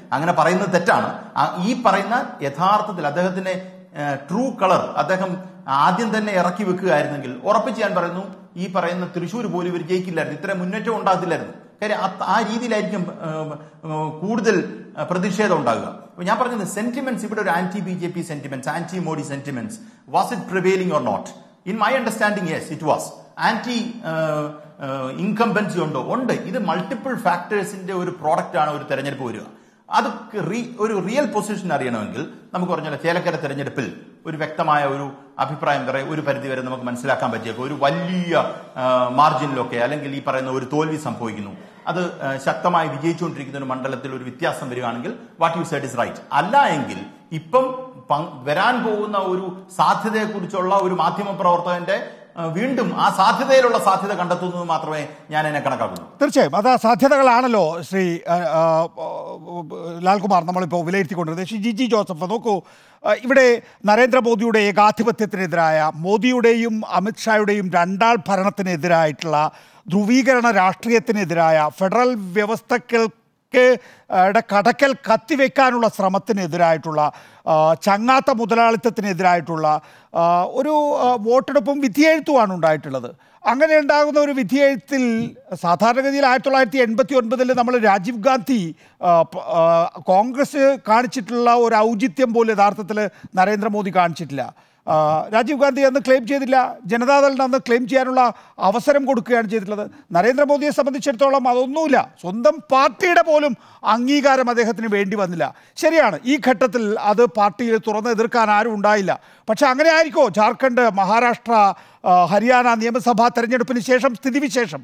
അങ്ങനെ പറയുന്നത് തെറ്റാണ് ആ, ഈ പറയുന്ന യഥാർത്ഥത്തിൽ അദ്ദേഹത്തിന്റെ ട്രൂ കളർ അദ്ദേഹം ആദ്യം തന്നെ ഇറക്കി വെക്കുകയായിരുന്നെങ്കിൽ ഉറപ്പിച്ച് ഞാൻ പറയുന്നു ഈ പറയുന്ന തൃശ്ശൂർ പോലും ഇവർ ജയിക്കില്ലായിരുന്നു ഇത്ര മുന്നേറ്റം ഉണ്ടാകത്തില്ലായിരുന്നു കാര്യം അത് ആ രീതിയിലായിരിക്കും ഏം, ഏം, കൂടുതൽ ഏ, പ്രതിഷേധം ഉണ്ടാകുക അപ്പൊ ഞാൻ പറഞ്ഞത് സെന്റിമെന്റ്സ് ഇവിടെ ഒരു anti B J P sentiments anti Modi sentiments was it prevailing or not in my understanding yes it was anti incumbency ഉണ്ടോ ഉണ്ട് ഇത് മൾട്ടിപ്പിൾ ഫാക്ടേഴ്സിന്റെ ഒരു പ്രോഡക്റ്റ് ആണ് ഒരു തെരഞ്ഞെടുപ്പ് വരിക അത് re- ഒരു റിയൽ പൊസിഷൻ അറിയണമെങ്കിൽ നമുക്ക് പറഞ്ഞല്ലോ ചേലക്കര തെരഞ്ഞെടുപ്പിൽ ഒരു വ്യക്തമായ ഒരു അഭിപ്രായം പറയാം ഒരു പരിധി വരെ നമുക്ക് മനസ്സിലാക്കാൻ പറ്റിയേക്കും ഒരു വലിയ ആ, മാർജിനിലൊക്കെ അല്ലെങ്കിൽ ഈ പറയുന്ന ഒരു തോൽവി സംഭവിക്കുന്നു അത് ആ, ശക്തമായി വിജയിച്ചുകൊണ്ടിരിക്കുന്ന ഒരു മണ്ഡലത്തിൽ ഒരു വ്യത്യാസം വരികയാണെങ്കിൽ what you said is right അല്ല എങ്കിൽ ഇപ്പം പങ്- വരാൻ പോകുന്ന ഒരു സാധ്യതയെക്കുറിച്ചുള്ള ഒരു മാധ്യമ പ്രവർത്തകന്റെ ആ, വീണ്ടും ആ സാധ്യതയിലുള്ള സാധ്യത കണ്ടെത്തുന്നത് മാത്രമേ ഞാൻ എന്നെ കണക്കാക്കുന്നു തീർച്ചയായും അത് ആ സാധ്യതകളാണല്ലോ ശ്രീ ആ, ആ, ലാൽകുമാർ നമ്മളിപ്പോൾ വിലയിരുത്തിക്കൊണ്ടിരുന്നത് ശ്രീ ജി ജി ജോസഫ് നോക്കൂ ആ, ഇവിടെ നരേന്ദ്രമോദിയുടെ ഏകാധിപത്യത്തിനെതിരായ മോദിയുടെയും അമിത്ഷായുടെയും രണ്ടാൾ ഭരണത്തിനെതിരായിട്ടുള്ള ധ്രുവീകരണ രാഷ്ട്രീയത്തിനെതിരായ ഫെഡറൽ വ്യവസ്ഥകൾക്ക് യുടെ കടക്കൽ കത്തിവെക്കാനുള്ള ശ്രമത്തിനെതിരായിട്ടുള്ള ആ, ചങ്ങാത്ത മുതലാളിത്തത്തിനെതിരായിട്ടുള്ള ആ, ഒരു ആ, വോട്ടെടുപ്പും വിധിയെഴുത്തുമാണ് ഉണ്ടായിട്ടുള്ളത് അങ്ങനെ ഉണ്ടാകുന്ന ഒരു വിധിയെഴുത്തിൽ സാധാരണഗതിയിൽ ആയിരത്തി തൊള്ളായിരത്തി എൺപത്തി ഒൻപതിൽ നമ്മൾ രാജീവ് ഗാന്ധി ആ, പ- ആ, കോൺഗ്രസ് കാണിച്ചിട്ടുള്ള ഒരു ഔചിത്യം പോലും യഥാർത്ഥത്തിൽ നരേന്ദ്രമോദി കാണിച്ചിട്ടില്ല ആ, രാജീവ് ഗാന്ധി അന്ന് ക്ലെയിം ചെയ്തില്ല ജനതാദളിന് അന്ന് ക്ലെയിം ചെയ്യാനുള്ള അവസരം കൊടുക്കുകയാണ് ചെയ്തിട്ടുള്ളത് നരേന്ദ്രമോദിയെ സംബന്ധിച്ചിടത്തോളം അതൊന്നുമില്ല സ്വന്തം പാർട്ടിയുടെ പോലും അംഗീകാരം അദ്ദേഹത്തിന് വേണ്ടി വന്നില്ല ശരിയാണ് ഈ ഘട്ടത്തിൽ അത് പാർട്ടിയിൽ തുറന്ന് എതിർക്കാൻ ആരും ഉണ്ടായില്ല പക്ഷെ അങ്ങനെ ആയിരിക്കോ ജാർഖണ്ഡ് മഹാരാഷ്ട്ര ആ, ഹരിയാന നിയമസഭാ തെരഞ്ഞെടുപ്പിന് ശേഷം സ്ഥിതിവിശേഷം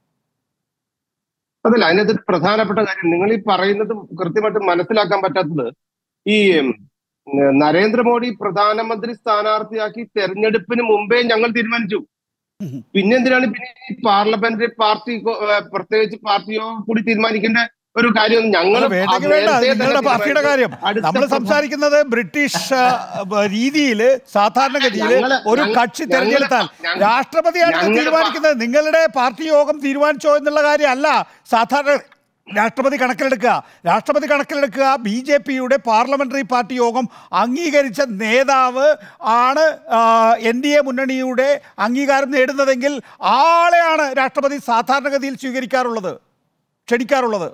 അതല്ല അതിനകത്ത് ഒരു പ്രധാനപ്പെട്ട കാര്യം നിങ്ങൾ ഈ പറയുന്നത് കൃത്യമായിട്ട് മനസ്സിലാക്കാൻ പറ്റാത്തത് ഈ ഉം, നരേന്ദ്രമോദി പ്രധാനമന്ത്രി സ്ഥാനാർത്ഥിയാക്കി തെരഞ്ഞെടുപ്പിന് മുമ്പേ ഞങ്ങൾ തീരുമാനിച്ചു പിന്നെന്തിനാണ് പിന്നെ ഈ പാർലമെന്ററി പാർട്ടി പ്രത്യേകിച്ച് പാർട്ടിയോ കൂടി തീരുമാനിക്കേണ്ട ഒരു കാര്യം ഞങ്ങൾ അല്ല, വേണ്ടെങ്കിൽ വേണ്ട അത് നിങ്ങളുടെ പാർട്ടിയുടെ കാര്യം നമ്മൾ സംസാരിക്കുന്നത് ബ്രിട്ടീഷ് രീതിയിൽ സാധാരണഗതിയിൽ ഞങ്ങള് ഒരു ഞങ്ങള് കക്ഷി ഞങ്ങള് തെരഞ്ഞെടുത്താൽ ഞങ്ങള് രാഷ്ട്രപതിയാണ് ഇത് ഞങ്ങള് തീരുമാനിക്കുന്നത് നിങ്ങളുടെ പാർട്ടി യോഗം തീരുമാനിച്ചോ എന്നുള്ള കാര്യമല്ല സാധാരണ രാഷ്ട്രപതി കണക്കിലെടുക്കുക രാഷ്ട്രപതി കണക്കിലെടുക്കുക ബി ജെ പിയുടെ പാർലമെന്ററി പാർട്ടി യോഗം അംഗീകരിച്ച നേതാവ് ആണ് എൻ ഡി എ മുന്നണിയുടെ അംഗീകാരം നേടുന്നതെങ്കിൽ ആളെയാണ് രാഷ്ട്രപതി സാധാരണഗതിയിൽ സ്വീകരിക്കാറുള്ളത് ക്ഷണിക്കാറുള്ളത്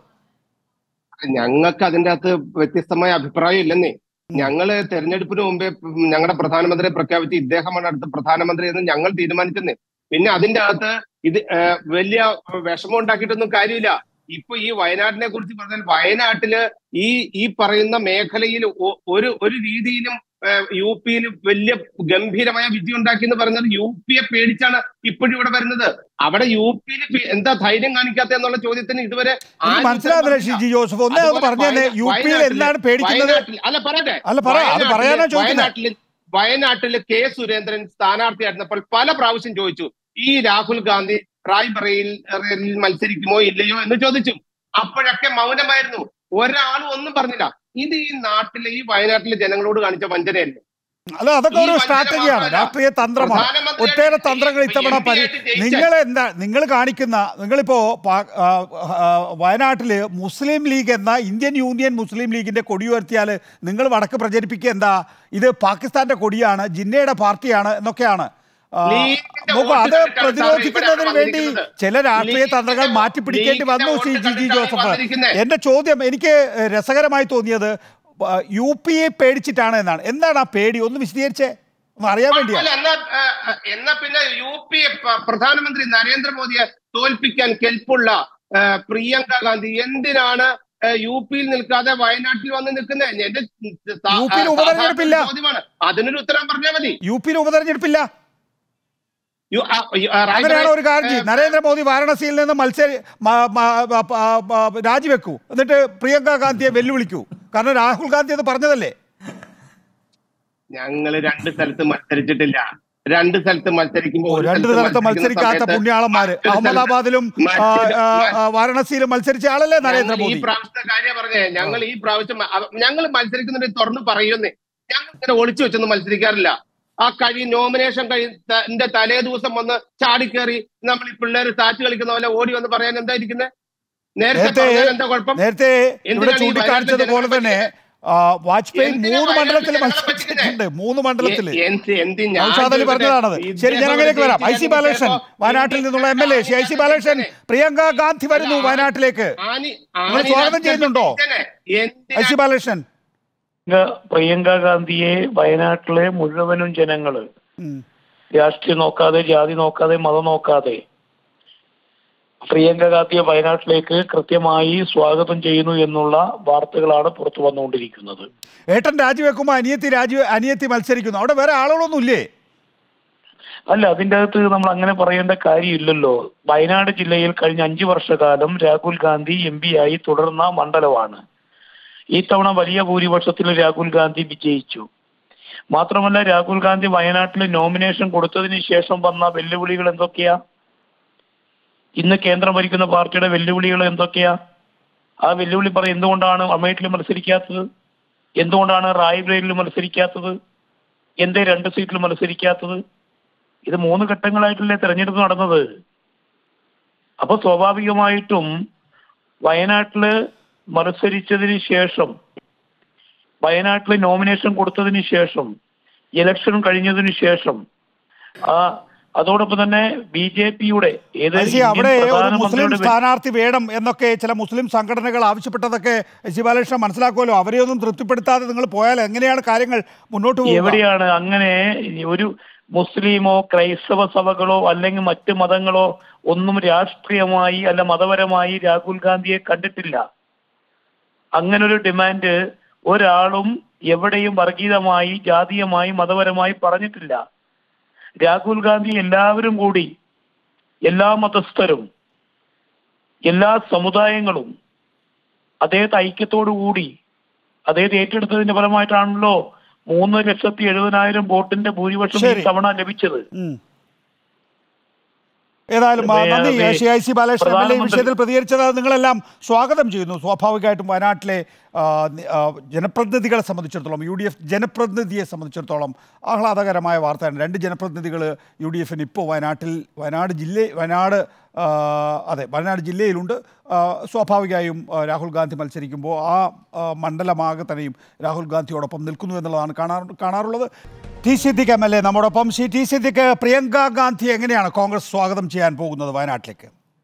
ഞങ്ങൾക്ക് അതിന്റെ അകത്ത് വ്യത്യസ്തമായ അഭിപ്രായം ഇല്ലെന്നേ ഞങ്ങള് തെരഞ്ഞെടുപ്പിന് മുമ്പേ ഞങ്ങളുടെ പ്രധാനമന്ത്രിയെ പ്രഖ്യാപിച്ച് ഇദ്ദേഹമാണ് അടുത്ത പ്രധാനമന്ത്രി എന്ന് ഞങ്ങൾ തീരുമാനിച്ചെന്നേ പിന്നെ അതിന്റെ അകത്ത് ഇത് ഏഹ്, വലിയ വിഷമം ഉണ്ടാക്കിയിട്ടൊന്നും കാര്യമില്ല ഇപ്പൊ ഈ വയനാട്ടിനെ കുറിച്ച് പറഞ്ഞാൽ വയനാട്ടില് ഈ ഈ പറയുന്ന മേഖലയിൽ ഒ- ഒരു ഒരു രീതിയിലും ഏഹ്, യു പിയിൽ വലിയ ഗംഭീരമായ വിജയം ഉണ്ടാക്കി എന്ന് പറഞ്ഞാൽ യു പിയെ പേടിച്ചാണ് ഇപ്പോഴും ഇവിടെ വരുന്നത് അവിടെ യു പിയിൽ എന്താ ധൈര്യം കാണിക്കാത്ത എന്നുള്ള ചോദ്യത്തിന് ഇതുവരെ എനിക്ക് ആരും മനസ്സിലാകുന്നില്ല ഉത്തരം ഷി ജി ജോസഫ് ഒന്നേ ഒന്ന് അതുപോലെ പറഞ്ഞു തന്നെ വയനാ- യു പിയിൽ വയനാട്ടില് എന്താണ് പേടിക്കുന്നത് വയനാട്ടിൽ- അല്ല പറയട്ടെ അല്ല, പറ. അത് വയനാട്ടില് പറയാനാ ചോദിക്കുന്നെ. വയനാട്ടില് വയനാട്ടില് കെ സുരേന്ദ്രൻ സ്ഥാനാർത്ഥിയായിരുന്നപ്പോൾ പല പ്രാവശ്യം ചോദിച്ചു ഈ രാഹുൽ ഗാന്ധി റായ്ബറയിൽ റെയിൽ മത്സരിക്കുമോ ഇല്ലയോ എന്ന് ചോദിച്ചു അപ്പോഴൊക്കെ മൗനമായിരുന്നു ഒരാളും ഒന്നും പറഞ്ഞില്ല ഇത് ഈ നാട്ടിലെ ഈ വയനാട്ടിലെ ജനങ്ങളോട് കാണിച്ച വഞ്ചനയല്ലേ അല്ല അതൊക്കെ ഈ ഒരു വഞ്ചന സ്ട്രാറ്റജിയാണ് മാത്രമല്ല, രാഷ്ട്രീയ തന്ത്രമാണ് പ്രധാനമന്ത്രിയായിട്ട് ഒട്ടേറെ തന്ത്രങ്ങൾ ഇത്തവണ MP പരി ആയിട്ട് ജയിച്ച- നിങ്ങൾ എന്താ നിങ്ങൾ കാണിക്കുന്ന നിങ്ങളിപ്പോ പാ- ആ, ആ, വയനാട്ടില് മുസ്ലിം ലീഗ് എന്ന ഇന്ത്യൻ യൂണിയൻ മുസ്ലിം ലീഗിന്റെ കൊടി ഉയർത്തിയാൽ നിങ്ങൾ വടക്ക് പ്രചരിപ്പിക്കുക എന്താ ഇത് പാകിസ്ഥാന്റെ കൊടിയാണ് ജിന്നയുടെ പാർട്ടിയാണ് എന്നൊക്കെയാണ് ആ, ലീഗിന്റെ നോക്കൂ വോട്ട് അത് കണക്കാണ് പ്രതിരോധിക്കുന്നതിന് ഇവിടെ വേണ്ടി വന്നിരിക്കുന്നത്. ചില രാഷ്ട്രീയ ലീഗിന്റെ തന്ത്രങ്ങൾ വോട്ട് മാറ്റിപ്പിടിക്കേണ്ടി വന്നു ശ്രീ ലീഗിന്റെ ജി ജി വോട്ട് ജോസഫ് വന്നിരിക്കുന്നത്. എന്റെ ചോദ്യം എനിക്ക് രസകരമായി തോന്നിയത് ആ, യു പി എ പേടിച്ചിട്ടാണ് എന്നാണ് എന്താണ് ആ പേടി ഒന്ന് വിശദീകരിച്ചേ ഒന്ന് അറിയാൻ വേണ്ടിയാ അല്ല, എന്നാ ആ, ആ, എന്നാ പിന്നെ യു പി പ- പ്രധാനമന്ത്രി നരേന്ദ്രമോദിയെ തോൽപ്പിക്കാൻ കെൽപ്പുള്ള ആ, പ്രിയങ്ക ഗാന്ധി എന്തിനാണ് ആ, യു പിയിൽ നിൽക്കാതെ വയനാട്ടിൽ വന്ന് നിൽക്കുന്നത് എന്റെ സാ- യു പിയിൽ ആ, ഉപതെരഞ്ഞെടുപ്പില്ല. സാധാരണ ചോദ്യമാണ് അതിനൊരു ഉത്തരം പറഞ്ഞാൽ മതി യു പിയിൽ ഉപതെരഞ്ഞെടുപ്പില്ല യു- ആ, യു- ആ, അങ്ങനെയാണ് ഒരു കാര്യം ചെയ്യും. ആ, നരേന്ദ്രമോദി വാരണാസിയിൽ നിന്ന് മത്സരി മ- മ- മ- പ- പ- രാജിവെക്കൂ എന്നിട്ട് പ്രിയങ്ക ഗാന്ധിയെ വെല്ലുവിളിക്കൂ കാരണം രാഹുൽ ഗാന്ധി അത് പറഞ്ഞതല്ലേ ഞങ്ങള് രണ്ട് സ്ഥലത്ത് മത്സരിച്ചിട്ടില്ല രണ്ട് സ്ഥലത്ത് മത്സരിക്കുമ്പോൾ ഓ, ഒരു രണ്ട് സ്ഥലത്ത് സ്ഥലത്ത് മത്സരിക്കുന്ന മത്സരിക്കാത്ത സമയത്ത് പുണ്യാളന്മാര് മറ്റൊരു സ്ഥലത്ത് അഹമ്മദാബാദിലും ആ, മറ്റൊരു- ആ, ആ, വാരണാസിയിലും മത്സരിച്ച ആളല്ലേ ഞങ്ങൾ ഈ നരേന്ദ്രമോദി പ്രാവശ്യത്തെ കാര്യം പറഞ്ഞേ ഞങ്ങൾ ഈ പ്രാവശ്യം ഞങ്ങൾ മത്സരിക്കുന്നുണ്ട് തുറന്ന് പറയുന്നേ ഞങ്ങൾ ഇങ്ങനെ ഒളിച്ചു വെച്ചൊന്നും മത്സരിക്കാറില്ല ആ കഴി നോമിനേഷൻ കഴിന്റെ തലേ ദിവസം വന്ന് ചാടിക്കേറി നമ്മൾ ഈ പിള്ളേർ സാറ്റ് കളിക്കുന്ന പോലെ ഓടി വന്ന് പറയാൻ എന്താ ഇരിക്കുന്നത് നേരത്തെ നേരത്തെ പറഞ്ഞാൽ എന്താ കുഴപ്പം നേരത്തെ ഇവിടെ എന്തിനാണ് ഈ ചൂണ്ടിക്കാണിച്ചതുപോലെ വയനാട്ടിലെ തന്നെ ആ, വാജ്പേയി എന്തിനാ മൂന്ന് മണ്ഡലത്തിൽ വയനാട്ടിലെ മത്സരിച്ചിട്ടുണ്ട് മൂന്ന് മണ്ഡലത്തിൽ എ- എന്ത് എന്ത് ഞാൻ നൗഷാദ് അലി ചോദിക്കട്ടെ, പറഞ്ഞതാണത് ശരി ഞാൻ ഇദ്ദേഹം അങ്ങനെയൊക്കെ വരാം ഐ സി ജയിക്കാൻ ബാലകൃഷ്ണൻ ഇദ്ദേഹം വയനാട്ടിൽ നിന്നുള്ള M L A Shri I C Balakrishnan Priyanka Gandhi വരുന്നു അല്ല, വയനാട്ടിലേക്ക് ആനി- നിങ്ങൾ ആനി സ്വാഗതം രാജ്യത്തെ ചെയ്യുന്നുണ്ടോ? എന്തിനാ? ഐ സി ബാലകൃഷ്ണൻ പ്രിയങ്ക- പ്രിയങ്ക ഗാന്ധിയെ വയനാട്ടിലെ മുഴുവനും ജനങ്ങള് ഉം. രാഷ്ട്രീയം നോക്കാതെ ജാതി നോക്കാതെ മതം നോക്കാതെ പ്രിയങ്ക ഗാന്ധിയെ വയനാട്ടിലേക്ക് കൃത്യമായി സ്വാഗതം ചെയ്യുന്നു എന്നുള്ള വാർത്തകളാണ് പുറത്തു വന്നുകൊണ്ടിരിക്കുന്നത് ഏട്ടൻ രാജിവെക്കുമ്പോൾ അനിയത്തി രാജി അനിയത്തി മത്സരിക്കുന്നു അവിടെ വേറെ ആളുകളൊന്നും ഇല്ലേ അല്ല അതിന്റെ അകത്ത് നമ്മൾ അങ്ങനെ പറയേണ്ട കാര്യമില്ലല്ലോ വയനാട് ജില്ലയിൽ കഴിഞ്ഞ അഞ്ചു വർഷക്കാലം രാഹുൽ ഗാന്ധി എം പി ആയി തുടർന്ന മണ്ഡലമാണ് ഈ തവണ വലിയ ഭൂരിപക്ഷത്തിൽ രാഹുൽ ഗാന്ധി വിജയിച്ചു മാത്രമല്ല രാഹുൽ ഗാന്ധി വയനാട്ടിൽ നോമിനേഷൻ കൊടുത്തതിന് ശേഷം വന്ന വെല്ലുവിളികൾ എന്തൊക്കെയാ ഇന്ന് കേന്ദ്രം ഭരിക്കുന്ന പാർട്ടിയുടെ വെല്ലുവിളികൾ എന്തൊക്കെയാ ആ വെല്ലുവിളി പറ എന്തുകൊണ്ടാണ് അമേഠിൽ മത്സരിക്കാത്തത് എന്തുകൊണ്ടാണ് റായ്ബറേലിൽ മത്സരിക്കാത്തത് എന്തേ രണ്ട് സീറ്റിൽ മത്സരിക്കാത്തത് ഇത് മൂന്ന് ഘട്ടങ്ങളായിട്ടല്ലേ തെരഞ്ഞെടുപ്പ് നടന്നത് അപ്പൊ സ്വാഭാവികമായിട്ടും വയനാട്ടില് മത്സരിച്ചതിന് ശേഷം വയനാട്ടിൽ നോമിനേഷൻ കൊടുത്തതിന് ശേഷം ഇലക്ഷൻ കഴിഞ്ഞതിന് ശേഷം ആ അതോടൊപ്പം തന്നെ ബി ജെ പിയുടെ ഏത് ഐ സി ഇന്ത്യൻ അവിടെ ഒരു മുസ്ലിം പ്രധാനമന്ത്രിയുടെ വെ- സ്ഥാനാർത്ഥി വേണം എന്നൊക്കെ ചില മുസ്ലിം സംഘടനകൾ ആവശ്യപ്പെട്ടതൊക്കെ ഐ സി ബാലകൃഷ്ണൻ മനസ്സിലാക്കുമല്ലോ അവരെയൊന്നും തൃപ്തിപ്പെടുത്താതെ നിങ്ങൾ പോയാൽ എങ്ങനെയാണ് കാര്യങ്ങൾ മുന്നോട്ട് പോകുക എവിടെയാണ് അങ്ങനെ ഒരു മുസ്ലിമോ ക്രൈസ്തവ സഭകളോ അല്ലെങ്കിൽ മറ്റ് മതങ്ങളോ ഒന്നും രാഷ്ട്രീയമായി അല്ല മതപരമായി രാഹുൽ ഗാന്ധിയെ കണ്ടിട്ടില്ല അങ്ങനൊരു ഡിമാൻഡ് ഒരാളും എവിടെയും വർഗീയമായി ജാതീയമായി മതപരമായി പറഞ്ഞിട്ടില്ല രാഹുൽ ഗാന്ധി എല്ലാവരും കൂടി എല്ലാ മതസ്ഥരും എല്ലാ സമുദായങ്ങളും അദ്ദേഹത്തെ ഐക്യത്തോടു കൂടി അദ്ദേഹത്തെ ഏറ്റെടുത്തതിന്റെ ഫലമായിട്ടാണല്ലോ മൂന്ന് ലക്ഷത്തി എഴുപതിനായിരം വോട്ടിന്റെ ഭൂരിപക്ഷം ഈ ശരി. തവണ ലഭിച്ചത് ഉം. ഏതായാലും ആ, വേ- നന്ദി വേ- Shri I C Balakrishnan M L A ഈ പ്രധാനമന്ത്രി- വിഷയത്തിൽ പ്രതികരിച്ചത് നിങ്ങളെല്ലാം സ്വാഗതം ചെയ്യുന്നു സ്വാഭാവികമായിട്ടും വയനാട്ടിലെ ആ, നി- ആ, ജനപ്രതിനിധികളെ സംബന്ധിച്ചിടത്തോളം യു ഡി എഫ് ജനപ്രതിനിധിയെ സംബന്ധിച്ചിടത്തോളം ആഹ്ലാദകരമായ വാർത്തയാണ് രണ്ട് ജനപ്രതിനിധികൾ യു ഡി എഫിന് ഇപ്പോൾ വയനാട്ടിൽ വയനാട് ജില്ല വയനാട് ആ, അതെ വയനാട് ജില്ലയിലുണ്ട് ആ, സ്വാഭാവികമായും ആ, രാഹുൽ ഗാന്ധി മത്സരിക്കുമ്പോൾ ആ ആ, മണ്ഡലമാകെ തന്നെയും രാഹുൽ ഗാന്ധിയോടൊപ്പം നിൽക്കുന്നു എന്നുള്ളതാണ് കാണാറ് കാണാറുള്ളത് T Siddique M L A നമ്മോടൊപ്പം ശ്രീ ടി സിദ്ദിഖ് പ്രിയങ്ക ഗാന്ധി എങ്ങനെയാണ് കോൺഗ്രസ് സ്വാഗതം ചെയ്യാൻ പോകുന്നത് വയനാട്ടിലേക്ക്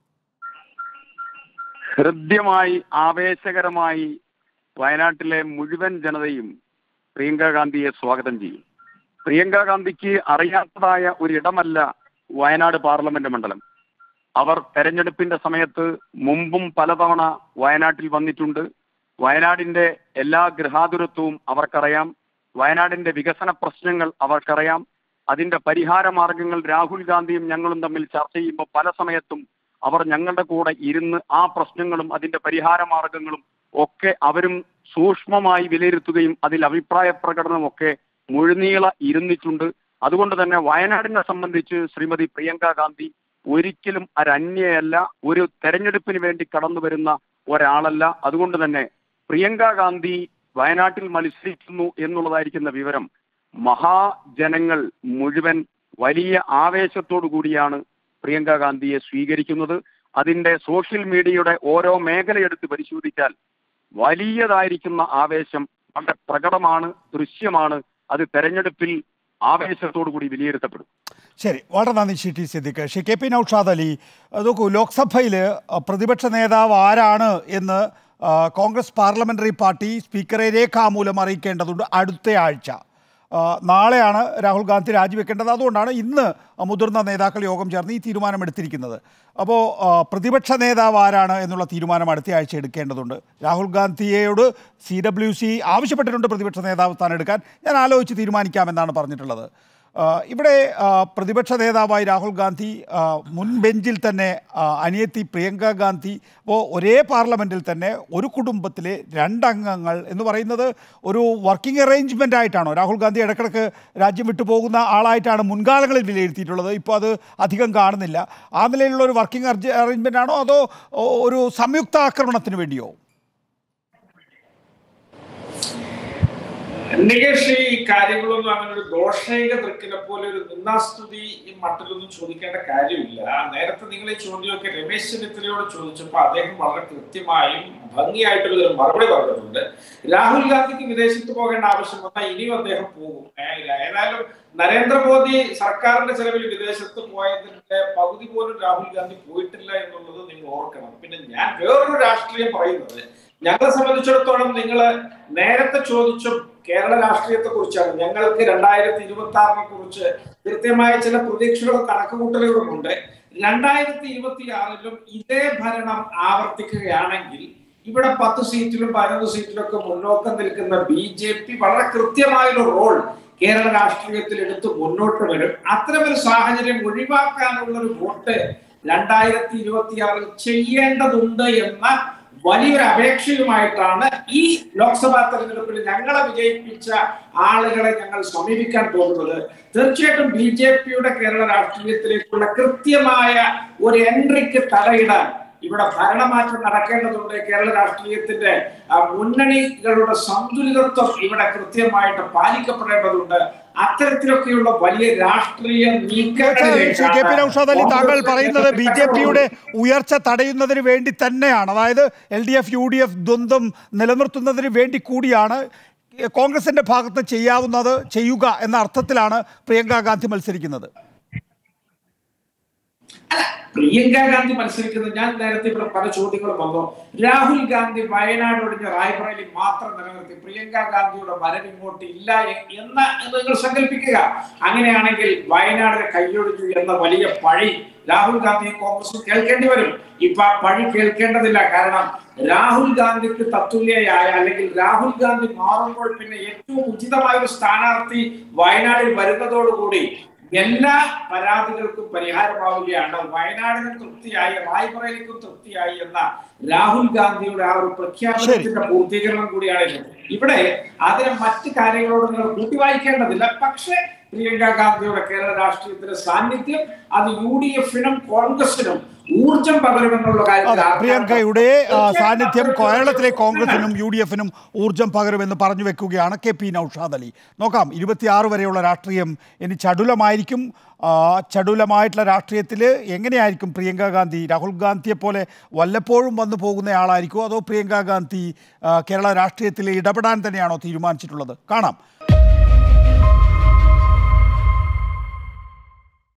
ഹൃദ്യമായി ആവേശകരമായി വയനാട്ടിലെ മുഴുവൻ ജനതയും പ്രിയങ്ക ഗാന്ധിയെ സ്വാഗതം ചെയ്യും പ്രിയങ്ക ഗാന്ധിക്ക് അറിയാത്തതായ ഒരിടമല്ല വയനാട് പാർലമെന്റ് മണ്ഡലം അവർ തെരഞ്ഞെടുപ്പിന്റെ സമയത്ത് മുമ്പും പലതവണ വയനാട്ടിൽ വന്നിട്ടുണ്ട് വയനാടിന്റെ എല്ലാ ഗൃഹാതുരത്വവും അവർക്കറിയാം വയനാടിന്റെ വികസന പ്രശ്നങ്ങൾ അവർക്കറിയാം അതിന്റെ പരിഹാര മാർഗങ്ങൾ രാഹുൽ ഗാന്ധിയും ഞങ്ങളും തമ്മിൽ ചർച്ച ചെയ്യുമ്പോൾ പല സമയത്തും അവർ ഞങ്ങളുടെ കൂടെ ഇരുന്ന് ആ പ്രശ്നങ്ങളും അതിന്റെ പരിഹാര മാർഗങ്ങളും ഒക്കെ അവരും സൂക്ഷ്മമായി വിലയിരുത്തുകയും അതിൽ അഭിപ്രായ പ്രകടനമൊക്കെ മുഴുനീള ഇരുന്നിട്ടുണ്ട് അതുകൊണ്ട് തന്നെ വയനാടിനെ സംബന്ധിച്ച് ശ്രീമതി പ്രിയങ്ക ഗാന്ധി ഒരിക്കലും ഒരന്യയല്ല ഒരു തെരഞ്ഞെടുപ്പിന് വേണ്ടി കടന്നു വരുന്ന ഒരാളല്ല അതുകൊണ്ട് തന്നെ പ്രിയങ്ക ഗാന്ധി വയനാട്ടിൽ മത്സരിക്കുന്നു എന്നുള്ളതായിരിക്കുന്ന വിവരം മഹാജനങ്ങൾ മുഴുവൻ വലിയ ആവേശത്തോടു കൂടിയാണ് പ്രിയങ്ക ഗാന്ധിയെ സ്വീകരിക്കുന്നത് അതിന്റെ സോഷ്യൽ മീഡിയയുടെ ഓരോ മേഖലയെടുത്ത് പരിശോധിച്ചാൽ വലിയതായിരിക്കുന്ന ആവേശം വളരെ പ്രകടമാണ് ദൃശ്യമാണ് അത് തെരഞ്ഞെടുപ്പിൽ ആവേശത്തോടു കൂടി വിലയിരുത്തപ്പെടും ശരി വളരെ നന്ദി Shri T Siddique Shri K P Noushad Ali അഹ് നോക്കൂ ലോക്സഭയിൽ അഹ് പ്രതിപക്ഷ നേതാവ് ആരാണ് എന്ന് അഹ് കോൺഗ്രസ് പാർലമെന്ററി പാർട്ടി സ്പീക്കറെ രേഖാമൂലം അറിയിക്കേണ്ടതുണ്ട് അടുത്ത ആഴ്ച അഹ് നാളെയാണ് രാഹുൽ ഗാന്ധി രാജിവെക്കേണ്ടത് അതുകൊണ്ടാണ് ഇന്ന് മുതിർന്ന നേതാക്കൾ യോഗം ചേർന്ന് ഈ തീരുമാനം എടുത്തിരിക്കുന്നത് അപ്പോൾ അഹ് പ്രതിപക്ഷ നേതാവ് ആരാണ് എന്നുള്ള തീരുമാനം അടുത്ത ആഴ്ച എടുക്കേണ്ടതുണ്ട് രാഹുൽ ഗാന്ധിയോട് സി ഡബ്ല്യു സി ആവശ്യപ്പെട്ടിട്ടുണ്ട് പ്രതിപക്ഷ നേതാവ് സ്ഥാനം എടുക്കാൻ ഞാൻ ആലോചിച്ച് തീരുമാനിക്കാമെന്നാണ് പറഞ്ഞിട്ടുള്ളത് ആ, ഇവിടെ ആ, പ്രതിപക്ഷ നേതാവായി രാഹുൽ ഗാന്ധി ആ, മുൻ ബെഞ്ചിൽ തന്നെ ആ, അനിയത്തി പ്രിയങ്ക ഗാന്ധി അപ്പോൾ ഒരേ പാർലമെൻറ്റിൽ തന്നെ ഒരു കുടുംബത്തിലെ രണ്ടംഗങ്ങൾ എന്ന് പറയുന്നത് ഒരു വർക്കിംഗ് അറേഞ്ച്മെൻ്റ് ആയിട്ടാണോ രാഹുൽ ഗാന്ധി ഇടക്കിടക്ക് രാജ്യം വിട്ടു പോകുന്ന ആളായിട്ടാണ് മുൻകാലങ്ങളിൽ വിലയിരുത്തിയിട്ടുള്ളത് ഇപ്പോൾ അത് അധികം കാണുന്നില്ല ആ നിലയിലുള്ള ഒരു വർക്കിംഗ് അറേഞ്ച്മെൻ്റ് ആണോ അതോ ഓ, ഒരു സംയുക്ത ആക്രമണത്തിന് വേണ്ടിയോ നികേഷ് ഈ കാര്യങ്ങളൊന്നും അങ്ങനെ ഒരു ദോഷൈക ദൃക്കിനെ പോലെ ഒരു നിന്നാസ്തുതി ഈ മട്ടിലൊന്നും ചോദിക്കേണ്ട കാര്യമില്ല നേരത്തെ നിങ്ങൾ ഈ ചോദ്യമൊക്കെ രമേശ് ചെന്നിത്തലയോട് ചോദിച്ചപ്പോൾ അദ്ദേഹം വളരെ കൃത്യമായും ഭംഗിയായിട്ടുള്ള ഒരു മറുപടി പറഞ്ഞിട്ടുണ്ട് രാഹുൽ ഗാന്ധിക്ക് വിദേശത്ത് പോകേണ്ട ആവശ്യം വന്നാൽ ഇനിയും അദ്ദേഹം പോകും ഏ- ഏതായാലും നരേന്ദ്രമോദി സർക്കാരിന്റെ ചെലവിൽ വിദേശത്ത് പോയതിന്റെ പകുതി പോലും രാഹുൽ ഗാന്ധി പോയിട്ടില്ല എന്നുള്ളത് നിങ്ങൾ ഓർക്കണം പിന്നെ ഞാൻ വേറൊരു രാഷ്ട്രീയം പറയുന്നത് ഞങ്ങളെ സംബന്ധിച്ചിടത്തോളം നിങ്ങൾ നേരത്തെ ചോദിച്ച കേരള രാഷ്ട്രീയത്തെ കുറിച്ചാണ് ഞങ്ങൾക്ക് രണ്ടായിരത്തി ഇരുപത്തി ആറിനെ കുറിച്ച് കൃത്യമായ ചില പ്രതീക്ഷകളും കണക്കുകൂട്ടലുകളും ഉണ്ട് രണ്ടായിരത്തി ഇരുപത്തി ആറിലും ഇതേ ഭരണം ആവർത്തിക്കുകയാണെങ്കിൽ ഇവിടെ പത്ത് സീറ്റിലും പതിനൊന്ന് സീറ്റിലൊക്കെ മുന്നോക്കം നിൽക്കുന്ന ബി ജെ പി വളരെ കൃത്യമായൊരു റോൾ കേരള രാഷ്ട്രീയത്തിൽ എടുത്ത് മുന്നോട്ട് വരും അത്തരമൊരു സാഹചര്യം ഒഴിവാക്കാനുള്ള ഒരു വോട്ട് രണ്ടായിരത്തി ഇരുപത്തിയാറിൽ ചെയ്യേണ്ടതുണ്ട് എന്ന വലിയൊരു അപേക്ഷയുമായിട്ടാണ് ഈ ലോക്സഭാ തെരഞ്ഞെടുപ്പിൽ ഞങ്ങളെ വിജയിപ്പിച്ച ആളുകളെ ഞങ്ങൾ സമീപിക്കാൻ പോകുന്നത് തീർച്ചയായിട്ടും ബി ജെ പിയുടെ കേരള രാഷ്ട്രീയത്തിലേക്കുള്ള കൃത്യമായ ഒരു എൻട്രിക്ക് തടയിടാൻ ഇവിടെ ഭരണമാറ്റം നടക്കേണ്ടതുണ്ട് കേരള രാഷ്ട്രീയത്തിന്റെ ആ, മുന്നണികളുടെ സന്തുലിതത്വം ഇവിടെ കൃത്യമായിട്ട് പാലിക്കപ്പെടേണ്ടതുണ്ട് അത്തരത്തിലൊക്കെയുള്ള വലിയ രാഷ്ട്രീയ ശ്രീ കെ പി നൌഷാദ് അലി താങ്കൾ നീക്കങ്ങളിലേക്കാണ് പറയുന്നത് ബി ജെ പിയുടെ ഉയർച്ച തടയുന്നതിന് വേണ്ടി തന്നെയാണ് അതായത് L D F U D F ദ്വന്ദ്ം നിലനിർത്തുന്നതിന് വേണ്ടി കൂടിയാണ് കോൺഗ്രസിന്റെ ഭാഗത്ത് ചെയ്യാവുന്നത് ചെയ്യുക എന്ന അർത്ഥത്തിലാണ് പ്രിയങ്ക ഗാന്ധി മത്സരിക്കുന്നത് പ്രിയങ്ക ഗാന്ധി മത്സരിക്കുന്നത് ഞാൻ നേരത്തെ ഇവിടെ പല ചോദ്യങ്ങളും വന്നു രാഹുൽ ഗാന്ധി വയനാട് ഒഴിഞ്ഞ റായ്ബറേലി മാത്രം നിലനിർത്തി പ്രിയങ്ക ഗാന്ധിയുടെ വരവ് ഇങ്ങോട്ട് ഇല്ല എ- എന്ന എന്ന് നിങ്ങൾ സങ്കല്പിക്കുക അങ്ങനെയാണെങ്കിൽ വയനാടിനെ കൈയൊഴിഞ്ഞു എന്ന വലിയ പഴി രാഹുൽ ഗാന്ധി കോൺഗ്രസും കേൾക്കേണ്ടി വരും ഇപ്പൊ ആ പഴി കേൾക്കേണ്ടതില്ല കാരണം രാഹുൽ ഗാന്ധിക്ക് തത്തുല്യയായ അല്ലെങ്കിൽ രാഹുൽ ഗാന്ധി മാറുമ്പോൾ പിന്നെ ഏറ്റവും ഉചിതമായ ഒരു സ്ഥാനാർത്ഥി വയനാടിൽ വരുന്നതോടുകൂടി എല്ലാ പരാതികൾക്കും പരിഹാരമാവുകയാണ് വയനാടിനും തൃപ്തിയായി റായ്ബറേലിക്കും തൃപ്തിയായി എന്ന രാഹുൽ ഗാന്ധിയുടെ ആ ഒരു പ്രഖ്യാപനത്തിന്റെ പൂർത്തീകരണം കൂടിയാണ് ഇത് ഇവിടെ അതിന് മറ്റ് കാര്യങ്ങളോട് നിങ്ങൾ കൂട്ടി വായിക്കേണ്ടതില്ല പക്ഷേ പ്രിയങ്ക ഗാന്ധിയുടെ കേരള രാഷ്ട്രീയത്തിലെ സാന്നിധ്യം അത് യു ഡി എഫിനും കോൺഗ്രസിനും ഊർജം പകരുമെന്നുള്ള കാര്യത്തിൽ അതെ ആർക്കും പ്രിയങ്കയുടെ ആ, തീർച്ചയായും സാന്നിധ്യം അത്തരത്തിലുള്ള കേരളത്തിലെ ഒരു കോൺഗ്രസിനും യു ഡി എഫിനും ഊർജം പകരുമെന്ന് പറഞ്ഞു വെക്കുകയാണ് കെ പി നൌഷാദ് അലി നോക്കാം ഇരുപത്തിയാറ് വരെയുള്ള രാഷ്ട്രീയം ഇനി ചടുലമായിരിക്കും ആ, ചടുലമായിട്ടുള്ള രാഷ്ട്രീയത്തിൽ എങ്ങനെയായിരിക്കും പ്രിയങ്ക ഗാന്ധി രാഹുൽ ഗാന്ധിയെ പോലെ വല്ലപ്പോഴും വന്നു പോകുന്ന ആളായിരിക്കുമോ അതോ പ്രിയങ്ക ഗാന്ധി ആ, കേരള രാഷ്ട്രീയത്തിൽ ഇടപെടാൻ തന്നെയാണോ തീരുമാനിച്ചിട്ടുള്ളത് കാണാം